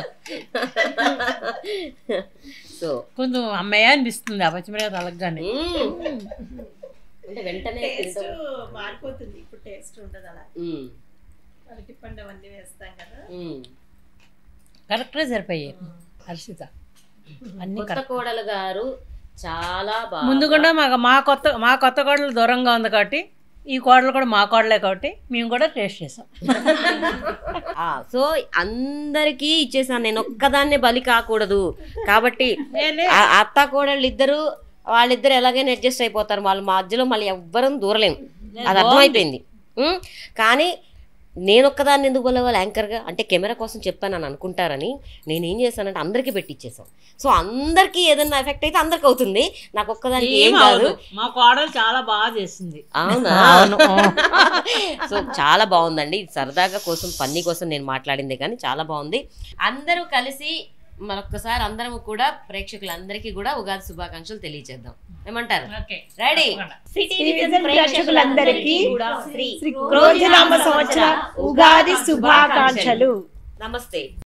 సో కొంచెం అమ్మాయి అనిపిస్తుంది ఆ పచ్చిమిరపకాయ తలగ్గానే ఉమ్. అంటే వెంటనే టేస్ట్ తింటాం. మారిపోతుంది ఇప్పుడు టేస్ట్ ఉండదు అలా ఉమ్. అరటి పండు అవన్నీ వేస్తాం కదా ఉమ్. కరెక్ట్గా సరిపోయాయి హర్షిత అన్ని కొత్త కరెక్ట్ కోడలు గారు చాలా బాగా ముందు కూడా మాకు మా కొత్త మా కొత్త కోడలు దూరంగా ఉంది కాబట్టి ఈ కోడలు కూడా మా కోడలే కాబట్టి మేము కూడా టేస్ట్ చేసాం ఆ, సో అందరికీ ఇచ్చేసాను నేను ఒక్కదాన్నే బలి కాకూడదు కాబట్టి ఆ అత్త కోడళ్ళు ఇద్దరు వాళ్ళిద్దరు ఎలాగైనా అడ్జస్ట్ అయిపోతారు వాళ్ళ మధ్యలో మళ్ళీ ఎవ్వరం దూరలేము అది అర్థమైపోయింది ఉం? కానీ నేను ఒక్కదాన్ని ఎందుకు బలవాలి యాంకర్గా అంటే కెమెరా కోసం చెప్పాను అని అనుకుంటారని నేను ఏం చేశానంటే అందరికీ పెట్టిచ్చేసాను సో అందరికీ ఏదైనా ఎఫెక్ట్ అయితే అందరికి అవుతుంది నాకు ఒక్కదానికి ఏం ఏం కాదు అవదు. మా కోడలు చాలా బాగా చేసింది అవునా అవును. సో చాలా బాగుందండి ఇది సరదాగా కోసం పన్నీ కోసం నేను మాట్లాడింది కానీ చాలా బాగుంది అందరూ కలిసి మరొక్కసారి అందరం కూడా ప్రేక్షకులందరికీ కూడా ఉగాది శుభాకాంక్షలు తెలియజేద్దాం ఏమంటారు ఓకే రెడీ సిటిజన్ ప్రేక్షకులందరికీ కూడా శ్రీ శ్రీ క్రోధినామ సంవత్సర ఉగాది శుభాకాంక్షలు నమస్తే